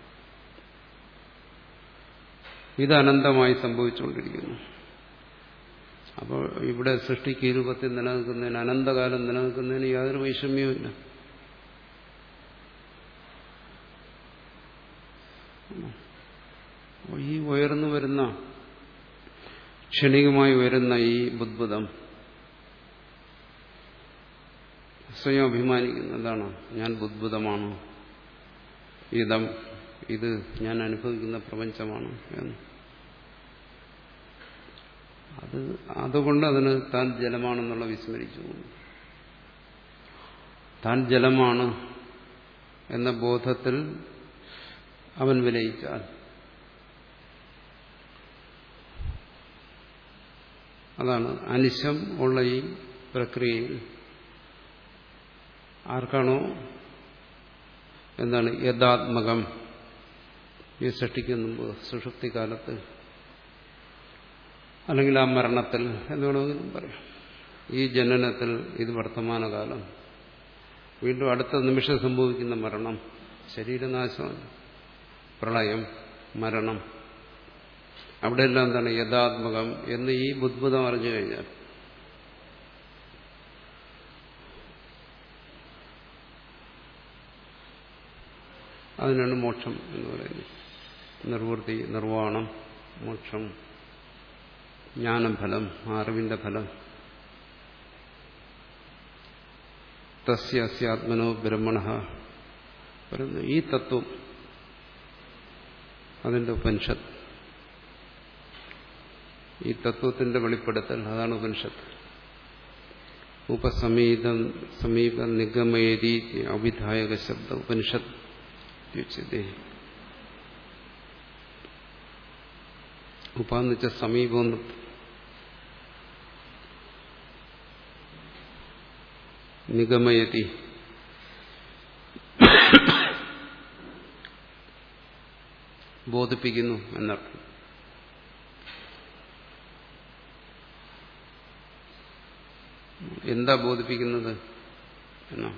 ഇത് അനന്തമായി സംഭവിച്ചുകൊണ്ടിരിക്കുന്നു അപ്പോൾ ഇവിടെ സൃഷ്ടിക്ക് ഈ രൂപത്തിൽ നിലനിൽക്കുന്നതിന് അനന്തകാലം നിലനിൽക്കുന്നതിന് യാതൊരു വൈഷമ്യവുമില്ല ക്ഷണികമായി വരുന്ന ഈ ബുദ്ബുദം സ്വയം അഭിമാനിക്കുന്നു എന്താണ് ഞാൻ ബുദ്ബുദമാണ് ഇതം ഇത് ഞാൻ അനുഭവിക്കുന്ന പ്രപഞ്ചമാണ് എന്ന് അത് അതുകൊണ്ട് അതിന് താൻ ജലമാണെന്നുള്ള വിസ്മരിച്ചു പോകുന്നു താൻ ജലമാണ് എന്ന ബോധത്തിൽ അവൻ വിലയിച്ചാൽ അതാണ് അനിശം ഉള്ള ഈ പ്രക്രിയയിൽ ആർക്കാണോ എന്താണ് യഥാത്മകം ഈ സൃഷ്ടിക്കുന്ന മുമ്പ് സുഷുപ്തി കാലത്ത് അല്ലെങ്കിൽ ആ മരണത്തിൽ എന്ന് വേണമെങ്കിലും പറയാം ഈ ജനനത്തിൽ ഇത് വർത്തമാനകാലം വീണ്ടും അടുത്ത നിമിഷം സംഭവിക്കുന്ന മരണം ശരീരനാശം പ്രളയം മരണം അവിടെയെല്ലാം എന്താണ് യഥാത്മകം എന്ന് ഈ ബുദ്ബുദം അറിഞ്ഞു കഴിഞ്ഞാൽ അതിനാണ് മോക്ഷം എന്ന് പറയുന്നത് നിർവൃത്തി നിർവ്വാണം മോക്ഷം ജ്ഞാനഫലം അറിവിന്റെ ഫലം തസ്യ അസ്യാത്മനോ ബ്രഹ്മണ പറയുന്നു ഈ തത്വം അതിന്റെ ഉപനിഷത്ത് ഈ തത്വത്തിന്റെ വെളിപ്പെടുത്തൽ അതാണ് ഉപനിഷത്ത് ഉപസമീതം സമീപ നിഗമയതി അവിധായക ശബ്ദ ഉപനിഷത്ത് ഉച്ചതേ ഉപാന്ന് വെച്ച സമീപം നിഗമയതി ബോധിപ്പിക്കുന്നു എന്നർത്ഥം എന്താ ബോധിപ്പിക്കുന്നത് എന്നാ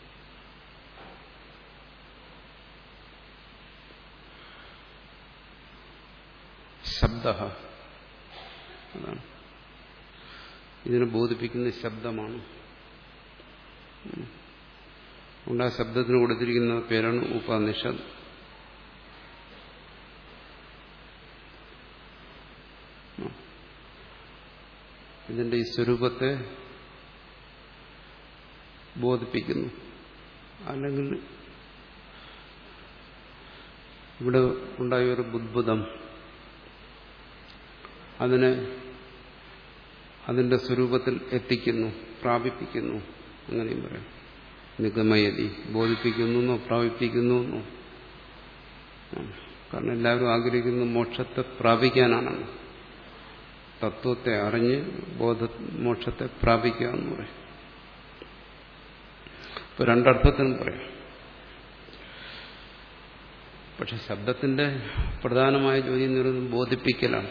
ശബ്ദ അതാണ് ഇതിനെ ബോധിപ്പിക്കുന്ന ശബ്ദമാണ് അതുകൊണ്ട് ആ ശബ്ദത്തിന് കൊടുത്തിരിക്കുന്ന പേരാണ് ഉപനിഷത് ഇതിന്റെ ഈ സ്വരൂപത്തെ ബോധിപ്പിക്കുന്നു അല്ലെങ്കിൽ ഇവിടെ ഉണ്ടായ ഒരു ബുദ്ബുദം അതിനെ അതിന്റെ സ്വരൂപത്തിൽ എത്തിക്കുന്നു പ്രാപിപ്പിക്കുന്നു അങ്ങനെയും പറയാം നിഗമയതി ബോധിപ്പിക്കുന്നു എന്നോ പ്രാപിപ്പിക്കുന്നു എന്നോ കാരണം എല്ലാവരും ആഗ്രഹിക്കുന്ന മോക്ഷത്തെ പ്രാപിക്കാനാണ് തത്വത്തെ അറിഞ്ഞ് ബോധ മോക്ഷത്തെ പ്രാപിക്കുക എന്ന് പറയും ഇപ്പൊ രണ്ടർത്ഥത്തിനും പറയാം പക്ഷെ ശബ്ദത്തിന്റെ പ്രധാനമായ ജോലി എന്ന് പറയുന്നത് ബോധിപ്പിക്കലാണ്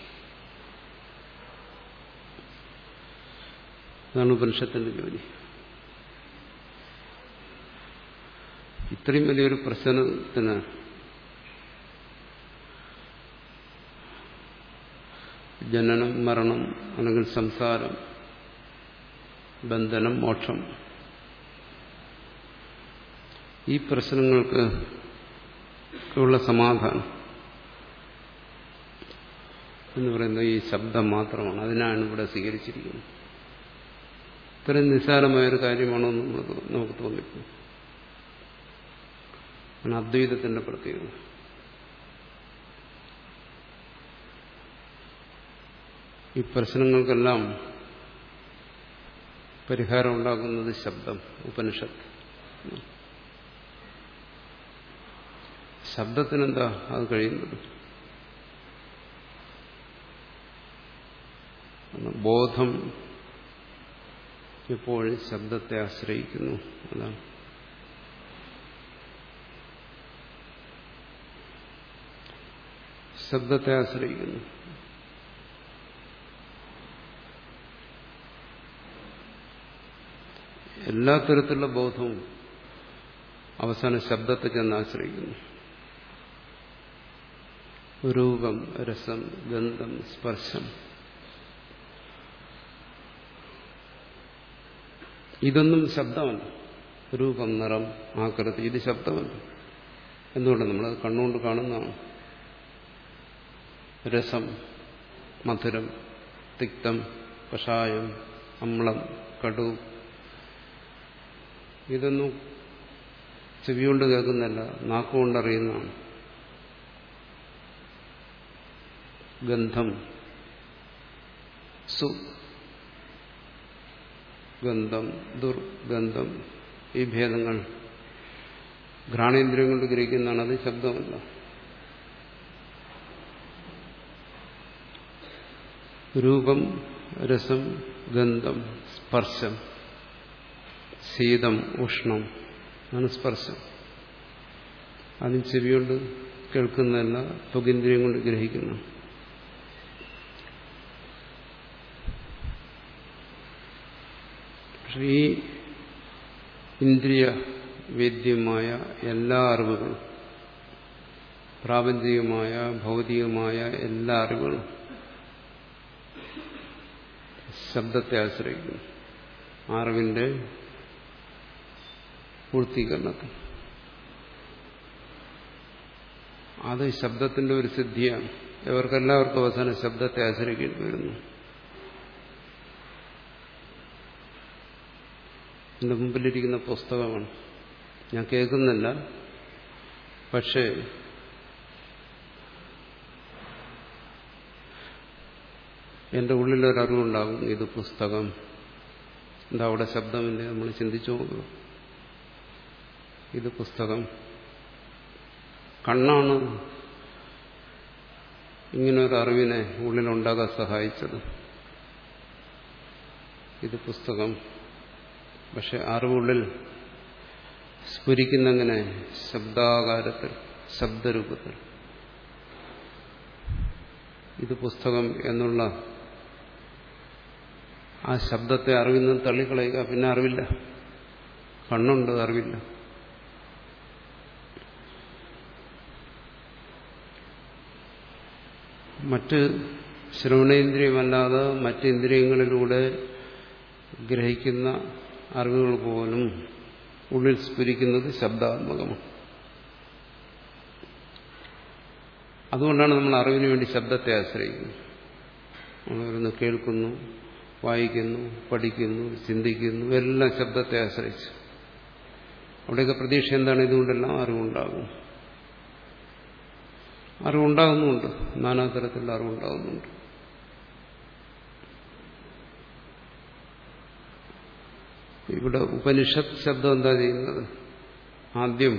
അതാണ് ഉപനിഷത്തിന്റെ ജോലി ഇത്രയും വലിയൊരു പ്രശ്നത്തിന് ജനനം മരണം അല്ലെങ്കിൽ സംസാരം ബന്ധനം മോക്ഷം ഈ പ്രശ്നങ്ങൾക്ക് ഉള്ള സമാധാനം എന്ന് പറയുന്നത് ഈ ശബ്ദം മാത്രമാണ് അതിനാണ് ഇവിടെ സ്വീകരിച്ചിരിക്കുന്നത് ഇത്രയും നിസ്സാരമായൊരു കാര്യമാണോ നമുക്ക് നമുക്ക് തോന്നിപ്പോ ആണ് അദ്വൈതത്തിന്റെ പ്രത്യേകത ഈ പ്രശ്നങ്ങൾക്കെല്ലാം പരിഹാരം ഉണ്ടാക്കുന്നത് ശബ്ദം ഉപനിഷത്ത് ശബ്ദത്തിനെന്താ അത് കഴിയുന്നത് ബോധം എപ്പോഴും ശബ്ദത്തെ ആശ്രയിക്കുന്നു അതാണ് ശബ്ദത്തെ ആശ്രയിക്കുന്നു എല്ലാ തരത്തിലുള്ള ബോധവും അവസാനം ശബ്ദത്തെ ചെന്ന് ആശ്രയിക്കുന്നു രൂപം രസം ഗന്ധം സ്പർശം ഇതൊന്നും ശബ്ദമല്ല രൂപം നിറം ആകൃതി ഇത് ശബ്ദമല്ല എന്തുകൊണ്ട് നമ്മളത് കണ്ണുകൊണ്ട് കാണുന്നതാണ് രസം മധുരം തിക്തം കഷായം അമ്ളം കടു ഇതൊന്നും ചെവി കൊണ്ട് കേൾക്കുന്നല്ല നാക്കുകൊണ്ട് അറിയുന്നതാണ് ഗന്ധം സു ഗന്ധം ദുർഗന്ധം ഈ ഭേദങ്ങൾ ഘ്രാണേന്ദ്രിയം കൊണ്ട് ഗ്രഹിക്കുന്നതാണ് അത് ശബ്ദമല്ല രൂപം രസം ഗന്ധം സ്പർശം ശീതം ഉഷ്ണം ആണ് സ്പർശം അതും ചെവി കൊണ്ട് കേൾക്കുന്നതല്ല ത്വകിന്ദ്രിയം കൊണ്ട് ഗ്രഹിക്കുന്നു പക്ഷെ ഈ ഇന്ദ്രിയ വേദ്യമായ എല്ലാ അറിവുകളും പ്രാപഞ്ചികമായ ഭൗതികമായ എല്ലാ അറിവുകളും ശബ്ദത്തെ ആശ്രയിക്കുന്നു അറിവിന്റെ പൂർത്തീകരണത്തിൽ അത് ശബ്ദത്തിന്റെ ഒരു സിദ്ധിയാണ് ഇവർക്കെല്ലാവർക്കും അവസാനം ശബ്ദത്തെ ആശ്രയിക്കേണ്ടി വരുന്നു എന്റെ മുമ്പിലിരിക്കുന്ന പുസ്തകമാണ് ഞാൻ കേൾക്കുന്നില്ല പക്ഷേ എന്റെ ഉള്ളിലൊരറിവുണ്ടാകും ഇത് പുസ്തകം എന്താ അവിടെ ശബ്ദമില്ലേ നമ്മൾ ചിന്തിച്ചു നോക്കുക ഇത് പുസ്തകം കണ്ണാണ് ഇങ്ങനെ ഒരു അറിവിനെ ഉള്ളിലുണ്ടാകാൻ സഹായിച്ചത് ഇത് പുസ്തകം പക്ഷെ അറിവുള്ളിൽ സ്ഫുരിക്കുന്നെങ്ങനെ ശബ്ദാകാരത്തിൽ ശബ്ദരൂപത്തിൽ ഇത് പുസ്തകം എന്നുള്ള ആ ശബ്ദത്തെ അറിവിൽ നിന്ന് തള്ളിക്കളയുക പിന്നെ അറിവില്ല കണ്ണുണ്ട് അറിവില്ല മറ്റ് ശ്രവണേന്ദ്രിയമല്ലാതെ മറ്റ് ഇന്ദ്രിയങ്ങളിലൂടെ ഗ്രഹിക്കുന്ന അറിവുകൾ പോലും ഉള്ളിൽ സ്ഫുരിക്കുന്നത് ശബ്ദാത്മകമാണ് അതുകൊണ്ടാണ് നമ്മൾ അറിവിന് വേണ്ടി ശബ്ദത്തെ ആശ്രയിക്കുന്നത് നമ്മളോരോന്ന് കേൾക്കുന്നു വായിക്കുന്നു പഠിക്കുന്നു ചിന്തിക്കുന്നു എല്ലാം ശബ്ദത്തെ ആശ്രയിച്ച് അവിടെയൊക്കെ പ്രതീക്ഷ എന്താണ് ഇതുകൊണ്ടെല്ലാം അറിവുണ്ടാകും അറിവുണ്ടാകുന്നുണ്ട് നാനാതരത്തിലുള്ള അറിവുണ്ടാകുന്നുണ്ട് ഇവിടെ ഉപനിഷത്ത് ശബ്ദം എന്താ ചെയ്യുന്നത് ആദ്യം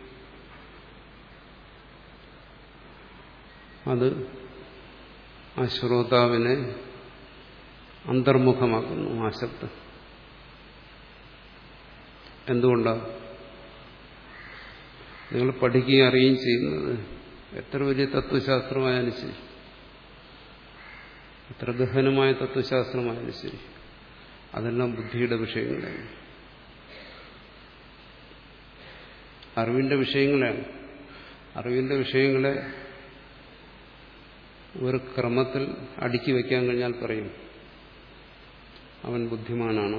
അത് ആ ശ്രോതാവിനെ അന്തർമുഖമാക്കുന്നു ആ ശബ്ദം എന്തുകൊണ്ടാണ് നിങ്ങൾ പഠിക്കുകയും അറിയുകയും ചെയ്യുന്നത് എത്ര വലിയ തത്വശാസ്ത്രമായാലും ശരി എത്ര ഗഹനമായ തത്വശാസ്ത്രമായാലും ശരി അതെല്ലാം ബുദ്ധിയുടെ വിഷയങ്ങളാണ് അറിവിന്റെ വിഷയങ്ങളാണ് അറിവിന്റെ വിഷയങ്ങളെ ഒരു ക്രമത്തിൽ അടുക്കി വയ്ക്കാൻ കഴിഞ്ഞാൽ പറയും അവൻ ബുദ്ധിമാനാണ്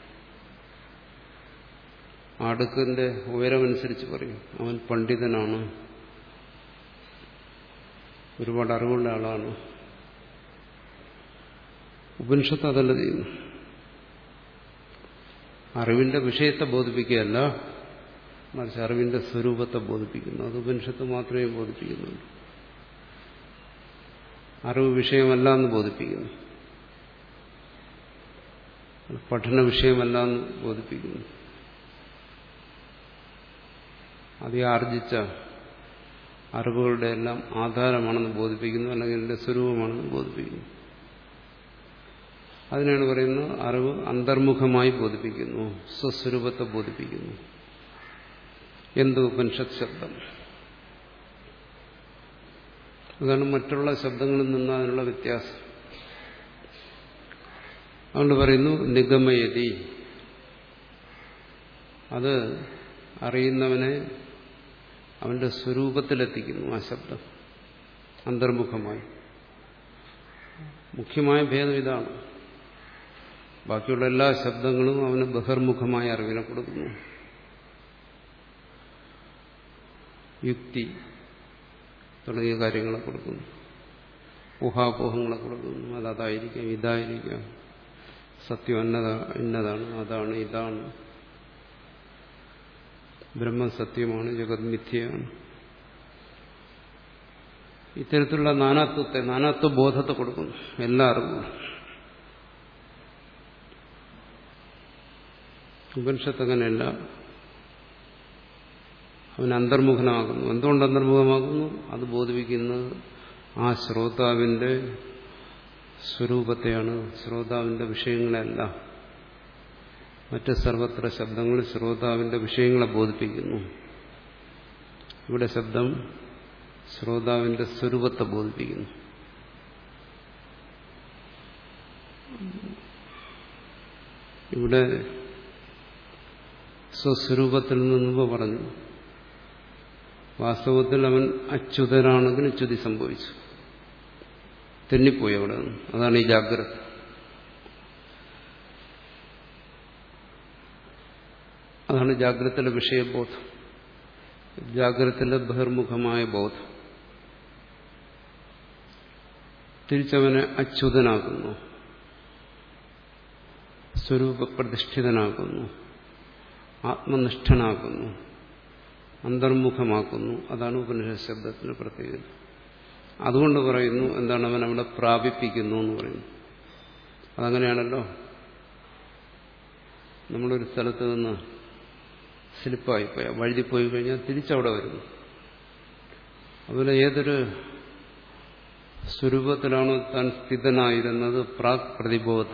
അടുക്കിന്റെ ഉയരമനുസരിച്ച് പറയും അവൻ പണ്ഡിതനാണ് ഒരുപാട് അറിവുള്ള ആളാണ് ഉപനിഷത്ത് അതല്ല ചെയ്യുന്നു അറിവിന്റെ വിഷയത്തെ ബോധിപ്പിക്കുകയല്ല മറിച്ച് അറിവിന്റെ സ്വരൂപത്തെ ബോധിപ്പിക്കുന്നു അത് ഉപനിഷത്ത് മാത്രമേ ബോധിപ്പിക്കുന്നുള്ളൂ അറിവ് വിഷയമല്ല എന്ന് ബോധിപ്പിക്കുന്നു പഠന വിഷയമല്ല എന്ന് ബോധിപ്പിക്കുന്നു അത് ആർജിച്ച അറിവുകളുടെ എല്ലാം ആധാരമാണെന്ന് ബോധിപ്പിക്കുന്നു അല്ലെങ്കിൽ അതിന്റെ സ്വരൂപമാണെന്ന് ബോധിപ്പിക്കുന്നു അതിനാണ് പറയുന്നത് അറിവ് അന്തർമുഖമായി ബോധിപ്പിക്കുന്നു സ്വസ്വരൂപത്തെ ബോധിപ്പിക്കുന്നു എന്ത് ഉപനിഷത്ത് ശബ്ദം അതാണ് മറ്റുള്ള ശബ്ദങ്ങളിൽ നിന്ന് അതിനുള്ള വ്യത്യാസം അതുകൊണ്ട് പറയുന്നു നിഗമയതി അത് അറിയുന്നവനെ അവന്റെ സ്വരൂപത്തിലെത്തിക്കുന്നു ആ ശബ്ദം അന്തർമുഖമായി മുഖ്യമായ ഭേദം ഇതാണ് ബാക്കിയുള്ള എല്ലാ ശബ്ദങ്ങളും അവന് ബഹിർമുഖമായ അറിവിനെ കൊടുക്കുന്നു യുക്തി തുടങ്ങിയ കാര്യങ്ങളെ കൊടുക്കുന്നു ഊഹാപോഹങ്ങളെ കൊടുക്കുന്നു അത് അതായിരിക്കാം ഇതായിരിക്കാം സത്യം എന്നതാ ഇന്നതാണ് അതാണ് ഇതാണ് ബ്രഹ്മം സത്യമാണ് ജഗത് മിഥ്യയാണ് ഇത്തരത്തിലുള്ള നാനാത്വത്തെ നാനാത്വ ബോധത്തെ കൊടുക്കുന്നു എല്ലാ അറിവും ഉപനിഷത്ത് അങ്ങനെയല്ല അവൻ അന്തർമുഖനാകുന്നു എന്തുകൊണ്ട് അന്തർമുഖമാകുന്നു അത് ബോധിപ്പിക്കുന്നത് ആ ശ്രോതാവിന്റെ സ്വരൂപത്തെയാണ് ശ്രോതാവിന്റെ വിഷയങ്ങളെയല്ല മറ്റ് സർവത്ര ശബ്ദങ്ങൾ ശ്രോതാവിന്റെ വിഷയങ്ങളെ ബോധിപ്പിക്കുന്നു ഇവിടെ ശബ്ദം ശ്രോതാവിന്റെ സ്വരൂപത്തെ ബോധിപ്പിക്കുന്നു ഇവിടെ സ്വസ്വരൂപത്തിൽ നിന്ന് പറഞ്ഞു വാസ്തവത്തിൽ അവൻ അച്യുതനാണെങ്കിൽ ച്യുതി സംഭവിച്ചു തെന്നിപ്പോയി അവിടെ നിന്ന് അതാണ് ഈ ജാഗ്രത അതാണ് ജാഗ്രതയിലെ വിഷയബോധം ജാഗ്രതയിലെ ബഹിർമുഖമായ ബോധം തിരിച്ചവനെ അച്യുതനാക്കുന്നു സ്വരൂപപ്രതിഷ്ഠിതനാക്കുന്നു ആത്മനിഷ്ഠനാക്കുന്നു അന്തർമുഖമാക്കുന്നു അതാണ് ഉപനിഷത്ത് ശബ്ദത്തിന് പ്രത്യേകത അതുകൊണ്ട് പറയുന്നു എന്താണ് അവൻ അവിടെ പ്രാപിപ്പിക്കുന്നു എന്ന് പറയുന്നു അതങ്ങനെയാണല്ലോ നമ്മളൊരു സ്ഥലത്ത് നിന്ന് സ്ലിപ്പായി പോയ വഴുതി പോയി കഴിഞ്ഞാൽ തിരിച്ചവിടെ വരുന്നു അതുപോലെ ഏതൊരു സ്വരൂപത്തിലാണോ താൻ സ്ഥിതനായിരുന്നത് പ്രാക് പ്രതിബോധ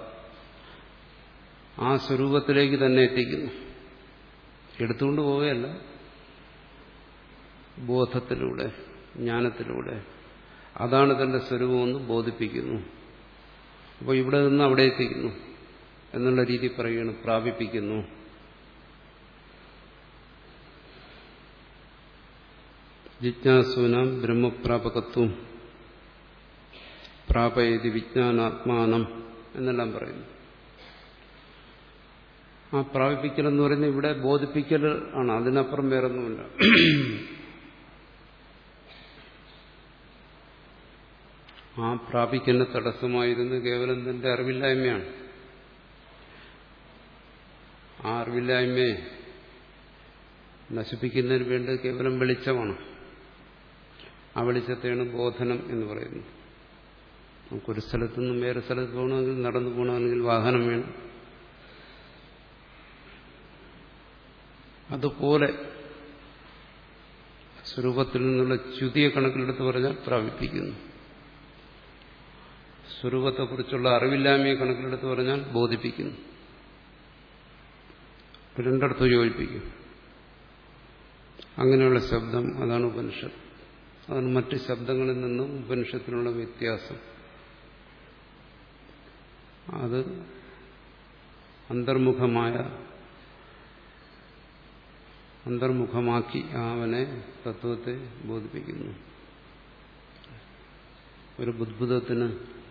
ആ സ്വരൂപത്തിലേക്ക് തന്നെ എത്തിക്കുന്നു എടുത്തുകൊണ്ട് പോവുകയല്ല ബോധത്തിലൂടെ ജ്ഞാനത്തിലൂടെ അതാണ് തന്റെ സ്വരൂപമെന്ന് ബോധിപ്പിക്കുന്നു അപ്പോൾ ഇവിടെ നിന്ന് അവിടെ എത്തിക്കുന്നു എന്നുള്ള രീതി പറയുകയാണ് പ്രാപിപ്പിക്കുന്നു ജിജ്ഞാസുനാം ബ്രഹ്മപ്രാപകത്വം പ്രാപയതി വിജ്ഞാനാത്മാനം എന്നെല്ലാം പറയുന്നു ആ പ്രാപിപ്പിക്കൽ എന്ന് പറയുന്നത് ഇവിടെ ബോധിപ്പിക്കൽ ആണ് അതിനപ്പുറം വേറൊന്നുമില്ല ആ പ്രാപിക്കുന്ന തടസ്സമായിരുന്നു കേവലം തന്റെ അറിവില്ലായ്മയാണ് ആ അറിവില്ലായ്മയെ നശിപ്പിക്കുന്നതിന് വേണ്ടി കേവലം വെളിച്ചമാണ് ആ വെളിച്ചത്തെയാണ് ബോധനം എന്ന് പറയുന്നത് നമുക്കൊരു സ്ഥലത്തു നിന്നും വേറെ സ്ഥലത്ത് പോകണമെങ്കിൽ നടന്നു പോകണമെങ്കിൽ വാഹനം വേണം അതുപോലെ സ്വരൂപത്തിൽ നിന്നുള്ള ച്യുതിയെ കണക്കിലെടുത്ത് പറഞ്ഞാൽ പ്രാപിപ്പിക്കുന്നു സ്വരൂപത്തെക്കുറിച്ചുള്ള അറിവില്ലായ്മയെ കണക്കിലെടുത്ത് പറഞ്ഞാൽ ബോധിപ്പിക്കുന്നു രണ്ടിടത്ത് യോജിപ്പിക്കും അങ്ങനെയുള്ള ശബ്ദം അതാണ് ഉപനിഷത്ത് അതാണ് മറ്റ് ശബ്ദങ്ങളിൽ നിന്നും ഉപനിഷത്തിനുള്ള വ്യത്യാസം അത് അന്തർമുഖമായ അന്തർമുഖമാക്കി അവനെ തത്വത്തെ ബോധിപ്പിക്കുന്നു ഒരു ബുദ്ഭുതത്തിന്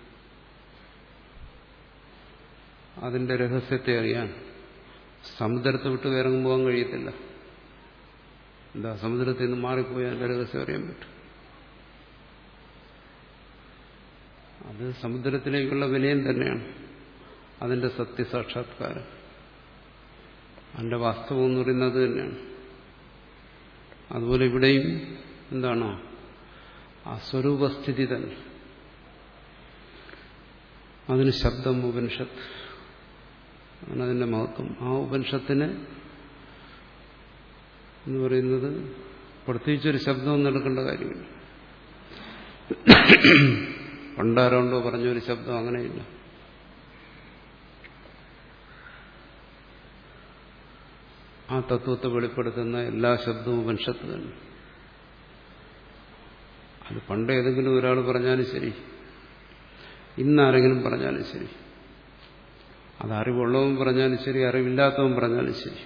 അതിന്റെ രഹസ്യത്തെ അറിയാൻ സമുദ്രത്തെ വിട്ട് ഇറങ്ങി പോകാൻ കഴിയത്തില്ല എന്താ സമുദ്രത്തിൽ നിന്ന് മാറിപ്പോയി അതിന്റെ രഹസ്യം അറിയാൻ പറ്റും അത് സമുദ്രത്തിലേക്കുള്ള വിനയം തന്നെയാണ് അതിന്റെ സത്യസാക്ഷാത്കാരം അതിന്റെ വാസ്തവം എന്ന് പറയുന്നത് തന്നെയാണ് അതുപോലെ ഇവിടെയും എന്താണോ ആ സ്വരൂപസ്ഥിതി തന്നെ അതിന് ശബ്ദം ഉപനിഷത്ത് ആണ് അതിന്റെ മഹത്വം ആ ഉപനിഷത്തിന് എന്ന് പറയുന്നത് പ്രത്യേകിച്ചൊരു ശബ്ദമൊന്നും എടുക്കേണ്ട കാര്യമില്ല പണ്ടാരോണ്ടോ പറഞ്ഞൊരു ശബ്ദം അങ്ങനെയില്ല ആ തത്വത്തെ വെളിപ്പെടുത്തുന്ന എല്ലാ ശബ്ദവും ഉപനിഷത്ത് തന്നെ അത് പണ്ട് ഏതെങ്കിലും ഒരാൾ പറഞ്ഞാലും ശരി ഇന്നാരെങ്കിലും പറഞ്ഞാലും ശരി അത് അറിവുള്ളവൻ പറഞ്ഞാലും ശരി അറിവില്ലാത്തവൻ പറഞ്ഞാലും ശരി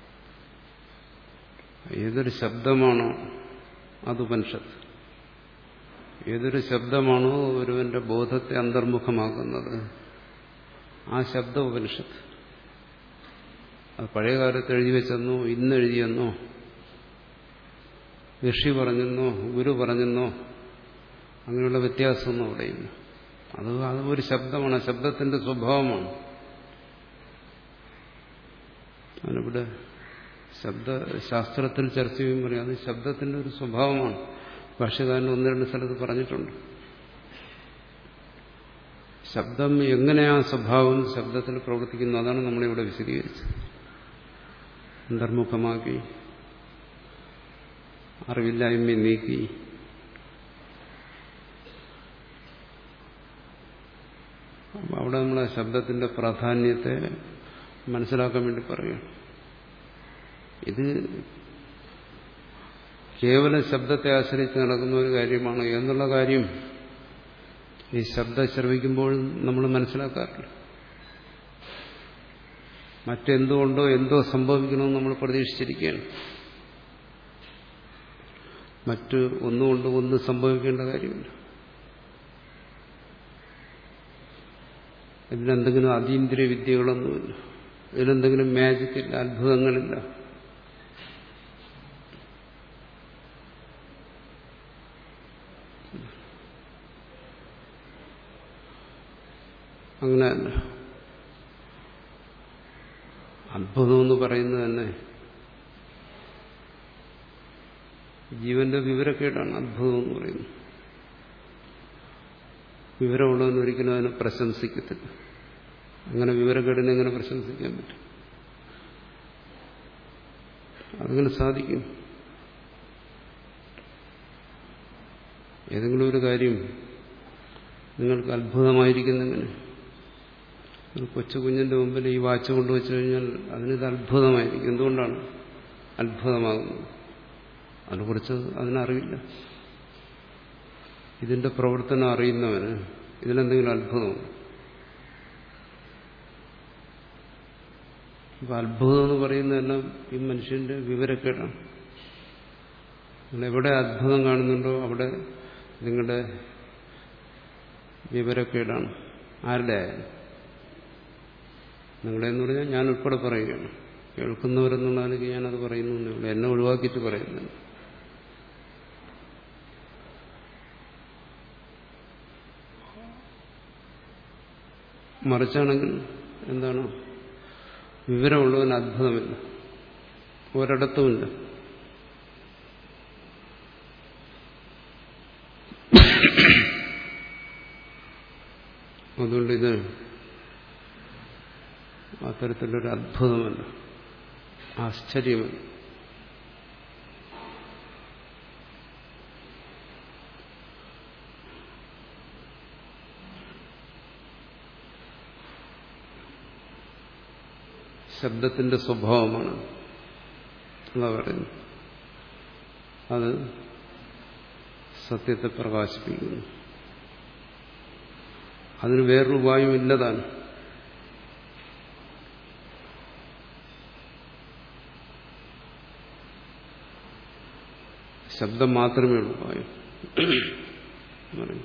ഏതൊരു ശബ്ദമാണോ അത് ഉപനിഷത്ത് ഏതൊരു ശബ്ദമാണോ ഒരുവന്റെ ബോധത്തെ അന്തർമുഖമാക്കുന്നത് ആ ശബ്ദ ഉപനിഷത്ത് അത് പഴയ കാലത്ത് എഴുതി വെച്ചെന്നോ ഇന്ന് എഴുതിയെന്നോ ഋഷി പറഞ്ഞെന്നോ ഗുരു പറഞ്ഞെന്നോ അങ്ങനെയുള്ള വ്യത്യാസമൊന്നും അവിടെയില്ല അത് അത് ഒരു ശബ്ദമാണ് ശബ്ദത്തിന്റെ സ്വഭാവമാണ് അതിനിവിടെ ശബ്ദ ശാസ്ത്രത്തിൽ ചർച്ച ചെയ്യുമ്പോൾ പറയും അത് ശബ്ദത്തിന്റെ ഒരു സ്വഭാവമാണ് ഭാഷകാരൻ ഒന്ന് രണ്ട് സ്ഥലത്ത് പറഞ്ഞിട്ടുണ്ട് ശബ്ദം എങ്ങനെയാ സ്വഭാവം ശബ്ദത്തിൽ പ്രവർത്തിക്കുന്നു അതാണ് നമ്മളിവിടെ വിശദീകരിച്ചത് അന്തർമുഖമാക്കി അറിവില്ലായ്മ നീക്കി അപ്പം അവിടെ നമ്മൾ ശബ്ദത്തിന്റെ പ്രാധാന്യത്തെ മനസ്സിലാക്കാൻ വേണ്ടി പറയുകയാണ് ഇത് കേവലം ശബ്ദത്തെ ആശ്രയിച്ച് നടക്കുന്ന ഒരു കാര്യമാണ് എന്നുള്ള കാര്യം ഈ ശബ്ദം ശ്രവിക്കുമ്പോൾ നമ്മൾ മനസ്സിലാക്കാറില്ല മറ്റെന്തുകൊണ്ടോ എന്തോ സംഭവിക്കണമെന്ന് നമ്മൾ പ്രതീക്ഷിച്ചിരിക്കുകയാണ് മറ്റ് ഒന്നുകൊണ്ട് ഒന്ന് സംഭവിക്കേണ്ട കാര്യമില്ല ഇതിലെന്തെങ്കിലും അതീന്ദ്രിയ വിദ്യകളൊന്നുമില്ല ഇതിലെന്തെങ്കിലും മാജിക്കില്ല അത്ഭുതങ്ങളില്ല അങ്ങനെയല്ല അത്ഭുതം എന്ന് പറയുന്നത് തന്നെ ജീവന്റെ വിവരക്കേടാണ് അത്ഭുതം എന്ന് പറയുന്നത് വിവരമുള്ളവൻ ഒരിക്കലും അതിനെ പ്രശംസിക്കത്തില്ല അങ്ങനെ വിവരക്കേടിനെ എങ്ങനെ പ്രശംസിക്കാൻ പറ്റും അതങ്ങനെ സാധിക്കും ഏതെങ്കിലും ഒരു കാര്യം നിങ്ങൾക്ക് അത്ഭുതമായിരിക്കുന്നെങ്ങനെ ഒരു കൊച്ചു കുഞ്ഞിന്റെ മുമ്പിൽ ഈ വാച്ച് കൊണ്ടുവച്ചു കഴിഞ്ഞാൽ അതിനിത് അത്ഭുതമായിരിക്കും എന്തുകൊണ്ടാണ് അത്ഭുതമാകുന്നത് അതിനെക്കുറിച്ച് അതിനറിയില്ല ഇതിന്റെ പ്രവർത്തനം അറിയുന്നവന് ഇതിലെന്തെങ്കിലും അത്ഭുതമുണ്ട് അപ്പൊ അത്ഭുതം എന്ന് പറയുന്നതെല്ലാം ഈ മനുഷ്യന്റെ വിവരക്കേടാണ് നിങ്ങൾ എവിടെ അത്ഭുതം കാണുന്നുണ്ടോ അവിടെ നിങ്ങളുടെ വിവരക്കേടാണ് ആരുടെ ആയാലും നിങ്ങളെന്ന് പറഞ്ഞാൽ ഞാൻ ഉൾപ്പെടെ പറയുകയാണ് കേൾക്കുന്നവരെന്നുള്ള നിലയ്ക്ക് ഞാനത് പറയുന്നു എന്നെ ഒഴിവാക്കിയിട്ട് പറയുന്നുണ്ട് മറിച്ചാണെങ്കിൽ എന്താണ് വിവരമുള്ളവന് അത്ഭുതമില്ല ഒരിടത്തുമില്ല അതുകൊണ്ട് ഇത് അത്തരത്തിലൊരു അത്ഭുതമല്ല ആശ്ചര്യമല്ല ശബ്ദത്തിന്റെ സ്വഭാവമാണ് എന്താ പറയുന്നത് അത് സത്യത്തെ പ്രകാശിപ്പിക്കുന്നു അതിന് വേറൊരു ഉപായം ഇല്ലതാണ് ശബ്ദം മാത്രമേ ഉള്ളൂ ഉപായം പറയും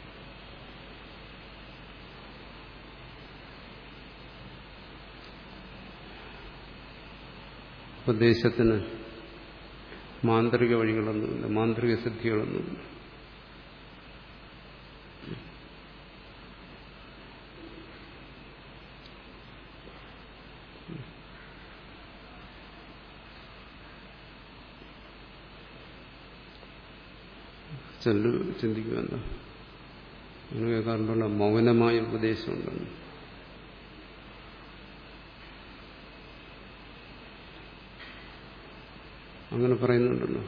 ഉപദേശത്തിന് മാന്ത്രിക വഴികളൊന്നുമില്ല മാന്ത്രിക സിദ്ധികളൊന്നുമില്ല ചെല്ലു ചിന്തിക്കുമല്ലോ അങ്ങനെ കേൾക്കാറുണ്ടല്ലോ മൗനമായ ഉപദേശമുണ്ടെന്ന് അങ്ങനെ പറയുന്നുണ്ടല്ലോ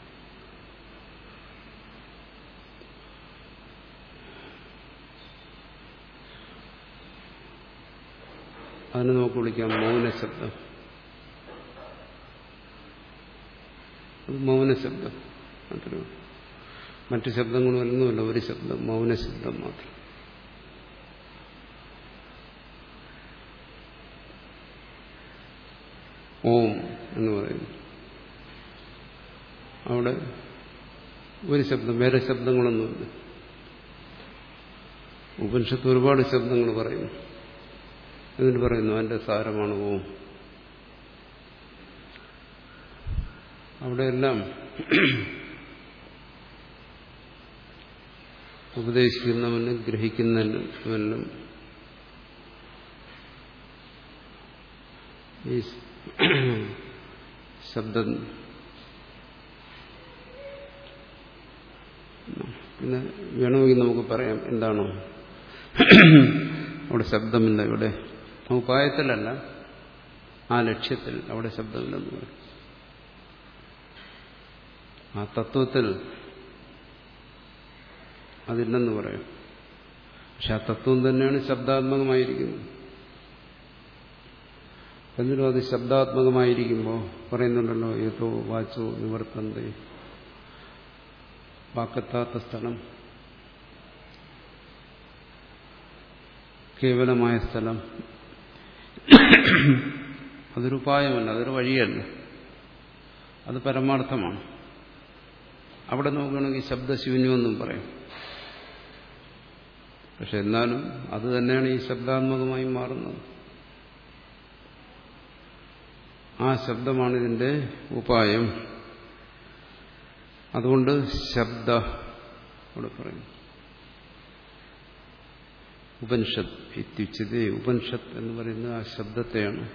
അതിന് നമുക്ക് വിളിക്കാം മൗനശബ്ദം അത് മൗനശബ്ദം അത്രയോ മറ്റു ശബ്ദങ്ങളൊന്നുമില്ല ഒരു ശബ്ദം മൗനശബ്ദം മാത്രം ഓം എന്ന് പറയുന്നു അവിടെ ഒരു ശബ്ദം വേറെ ശബ്ദങ്ങളൊന്നുമില്ല ഉപനിഷത്ത് ഒരുപാട് ശബ്ദങ്ങൾ പറയുന്നു എന്നിട്ട് പറയുന്നു അതിന്റെ സാരമാണ് ഓം അവിടെയെല്ലാം ഉപദേശിക്കുന്നവനും ഗ്രഹിക്കുന്നവനും ഈ ശബ്ദം പിന്നെ വേണമെങ്കിൽ നമുക്ക് പറയാം എന്താണോ അവിടെ ശബ്ദമില്ല ഇവിടെ ഉപായത്തിലല്ല ആ ലക്ഷ്യത്തിൽ അവിടെ ശബ്ദമില്ലെന്ന് പറയും ആ തത്വത്തിൽ അതില്ലെന്ന് പറയാം പക്ഷെ ആ തത്വം തന്നെയാണ് ശബ്ദാത്മകമായിരിക്കുന്നത് എന്നിട്ടും അത് ശബ്ദാത്മകമായിരിക്കുമ്പോൾ പറയുന്നുണ്ടല്ലോ ഏതോ വാച്ചോ നിവർത്തന്ത വാക്കെത്താത്ത സ്ഥലം കേവലമായ സ്ഥലം അതൊരു ഉപായമല്ല അതൊരു വഴിയല്ല അത് പരമാർത്ഥമാണ് അവിടെ നോക്കുകയാണെങ്കിൽ ശബ്ദശൂന്യമെന്നും പറയും പക്ഷെ എന്നാലും അത് തന്നെയാണ് ഈ ശബ്ദാത്മകമായി മാറുന്നത് ആ ശബ്ദമാണ് ഇതിന്റെ ഉപായം അതുകൊണ്ട് ശബ്ദ അവിടെ പറയുന്നു ഉപനിഷത്ത് ഇത്യുച്ചത് ഉപനിഷത്ത് എന്ന് പറയുന്നത് ആ ശബ്ദത്തെയാണ്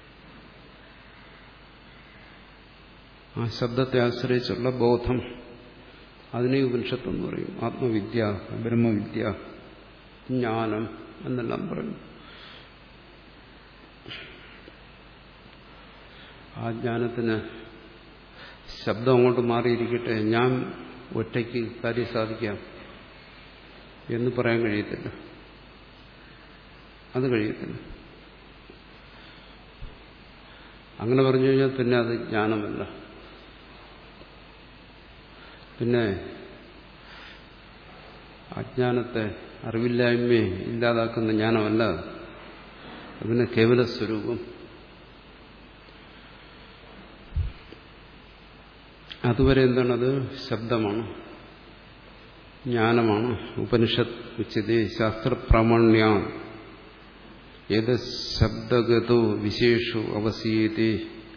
ആ ശബ്ദത്തെ ആശ്രയിച്ചുള്ള ബോധം അതിനെ ഉപനിഷത്ത് എന്ന് പറയും ആത്മവിദ്യ ബ്രഹ്മവിദ്യ ജ്ഞാനം എന്നെല്ലാം പറയും ആ ജ്ഞാനത്തിന് ശബ്ദം അങ്ങോട്ട് മാറിയിരിക്കട്ടെ ഞാൻ ഒറ്റയ്ക്ക് കാര്യം സാധിക്കാം എന്ന് പറയാൻ കഴിയത്തില്ല അത് കഴിയത്തില്ല അങ്ങനെ പറഞ്ഞു കഴിഞ്ഞാൽ പിന്നെ അത് ജ്ഞാനമല്ല പിന്നെ അജ്ഞാനത്തെ അറിവില്ലായ്മയെ ഇല്ലാതാക്കുന്ന ജ്ഞാനമല്ല അതിന് കേവല സ്വരൂപം അതുവരെ എന്താണത് ശബ്ദമാണ് ജ്ഞാനമാണ് ഉപനിഷത്ത് ഉച്ചത് ശാസ്ത്രപ്രാമാണ്യ ഏത് ശബ്ദഗതോ വിശേഷു അവസീയത്തെ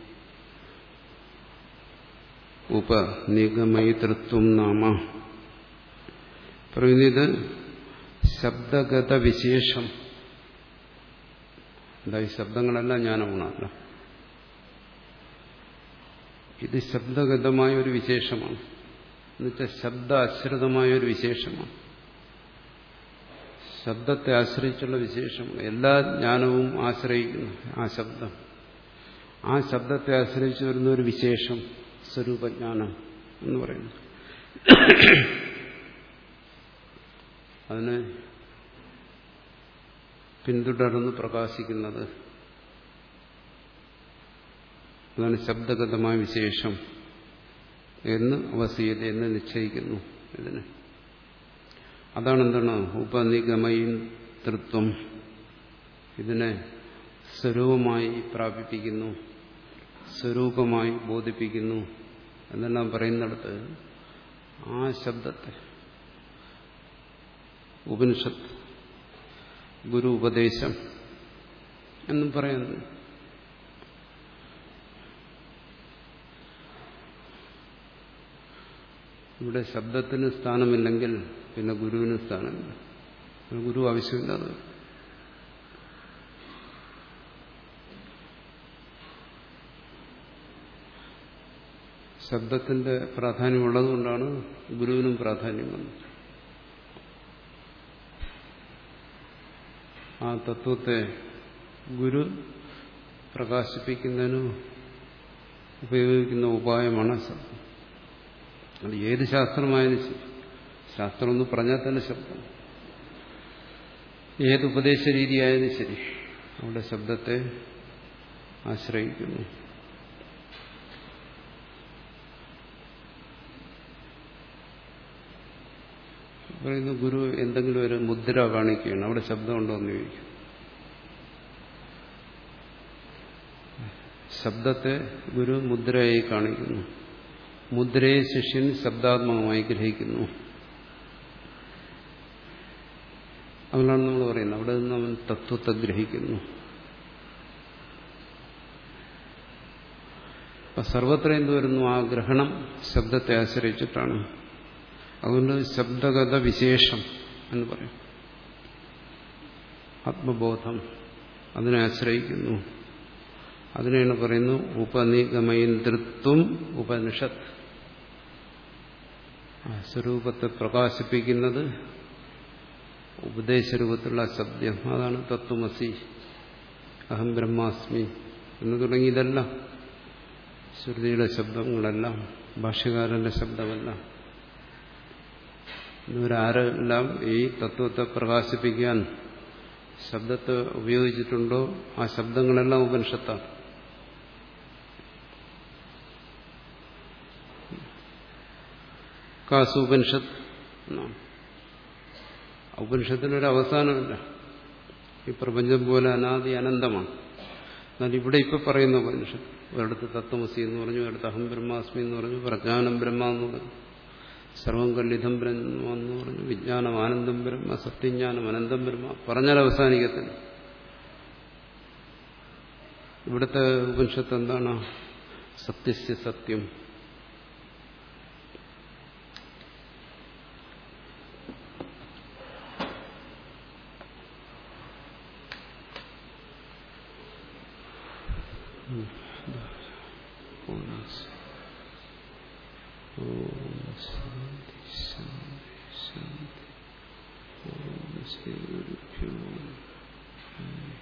ഉപനിഗമയിതൃത്വം നാമ പറയുന്നത് ശബ്ദഗത വിശേഷം എന്താ ഈ ശബ്ദങ്ങളെല്ലാം ജ്ഞാനഗുണമല്ല ഇത് ശബ്ദഗതമായ ഒരു വിശേഷമാണ് എന്നുവെച്ചാൽ ശബ്ദ ആശ്രിതമായ ഒരു വിശേഷമാണ് ശബ്ദത്തെ ആശ്രയിച്ചുള്ള വിശേഷമാണ് എല്ലാ ജ്ഞാനവും ആശ്രയിക്കുന്നു ആ ശബ്ദം ആ ശബ്ദത്തെ ആശ്രയിച്ചു വരുന്ന ഒരു വിശേഷം സ്വരൂപജ്ഞാനം എന്ന് പറയുന്നു അതിന് പിന്തുടർന്ന് പ്രകാശിക്കുന്നത് അതാണ് ശബ്ദഗതമായ വിശേഷം എന്ന് അവസീയത എന്ന് നിശ്ചയിക്കുന്നു ഇതിന് അതാണ് എന്താണ് ഉപനിഗമയിതൃത്വം ഇതിനെ സ്വരൂപമായി പ്രാപിപ്പിക്കുന്നു സ്വരൂപമായി ബോധിപ്പിക്കുന്നു എന്നെല്ലാം പറയുന്നിടത്ത് ആ ശബ്ദത്തെ ഉപനിഷത്ത് ഗുരു ഉപദേശം എന്നും പറയുന്നു ഇവിടെ ശബ്ദത്തിന് സ്ഥാനമില്ലെങ്കിൽ പിന്നെ ഗുരുവിന് സ്ഥാനമില്ല ഗുരു ആവശ്യമില്ലാതെ ശബ്ദത്തിന്റെ പ്രാധാന്യമുള്ളതുകൊണ്ടാണ് ഗുരുവിനും പ്രാധാന്യം വന്നത് ആ തത്വത്തെ ഗുരു പ്രകാശിപ്പിക്കുന്നതിന് ഉപയോഗിക്കുന്ന ഉപായമാണ് ശബ്ദം അത് ഏത് ശാസ്ത്രമായാലും ശരി ശാസ്ത്രം എന്ന് പറഞ്ഞാൽ തന്നെ ശബ്ദം ഏത് ഉപദേശ രീതിയായാലും ശരി അവിടെ ശബ്ദത്തെ ആശ്രയിക്കുന്നു പറയുന്നു ഗുരു എന്തെങ്കിലും ഒരു മുദ്ര കാണിക്കുകയാണ് അവിടെ ശബ്ദമുണ്ടോ എന്ന് ചോദിക്കും ശബ്ദത്തെ ഗുരു മുദ്രയായി കാണിക്കുന്നു മുദ്രയെ ശിഷ്യൻ ശബ്ദാത്മകമായി ഗ്രഹിക്കുന്നു അതുകൊണ്ടാണ് നമ്മൾ പറയുന്നത് അവിടെ നിന്ന് അവൻ തത്വത്തെ ഗ്രഹിക്കുന്നു അപ്പൊ സർവത്ര എന്ത് വരുന്നു ആ ഗ്രഹണം ശബ്ദത്തെ ആശ്രയിച്ചിട്ടാണ് അതുകൊണ്ട് ശബ്ദഗത വിശേഷം എന്ന് പറയും ആത്മബോധം അതിനെ ആശ്രയിക്കുന്നു അതിനെയാണ് പറയുന്നു ഉപനിഗമയന്ത്രിത്വം ഉപനിഷത്ത് ആ സ്വരൂപത്തെ പ്രകാശിപ്പിക്കുന്നത് ഉപദേശരൂപത്തിലുള്ള ശബ്ദം അതാണ് തത്വമസി അഹം ബ്രഹ്മാസ്മി എന്ന് തുടങ്ങി ഇതെല്ലാം ശ്രുതിയുടെ ശബ്ദങ്ങളെല്ലാം ഭാഷ്യകാരന്റെ ശബ്ദമെല്ലാം ഇവരാരെല്ലാം ഈ തത്വത്തെ പ്രകാശിപ്പിക്കാൻ ശബ്ദത്തെ ഉപയോഗിച്ചിട്ടുണ്ടോ ആ ശബ്ദങ്ങളെല്ലാം ഉപനിഷത്താണ് കാസു ഉപനിഷത്ത് എന്നാണ് ഉപനിഷത്തിനൊരു അവസാനമില്ല ഈ പ്രപഞ്ചം പോലെ അനാദി അനന്തമാണ് എന്നാൽ ഇവിടെ ഇപ്പൊ പറയുന്ന ഉപനിഷത്ത് ഒരിടത്ത് തത്വമസി എന്ന് പറഞ്ഞു ഒരിടത്ത് അഹം ബ്രഹ്മാസ്മി എന്ന് പറഞ്ഞു പ്രജ്ഞാനം ബ്രഹ്മ എന്ന് പറഞ്ഞു സർവം കല്ലിതം ബ്രഹ്മ എന്ന് പറഞ്ഞു വിജ്ഞാനം ആനന്ദം ബ്രഹ്മ സത്യജ്ഞാനം അനന്തം ബ്രഹ്മ പറഞ്ഞാൽ അവസാനിക്കത്തില്ല ഇവിടുത്തെ ഉപനിഷത്ത് എന്താണ് സത്യസ്യ സത്യം ശാന്തി ശാന്തി ഓം ശ്രീ ഗുരുഭ്യോ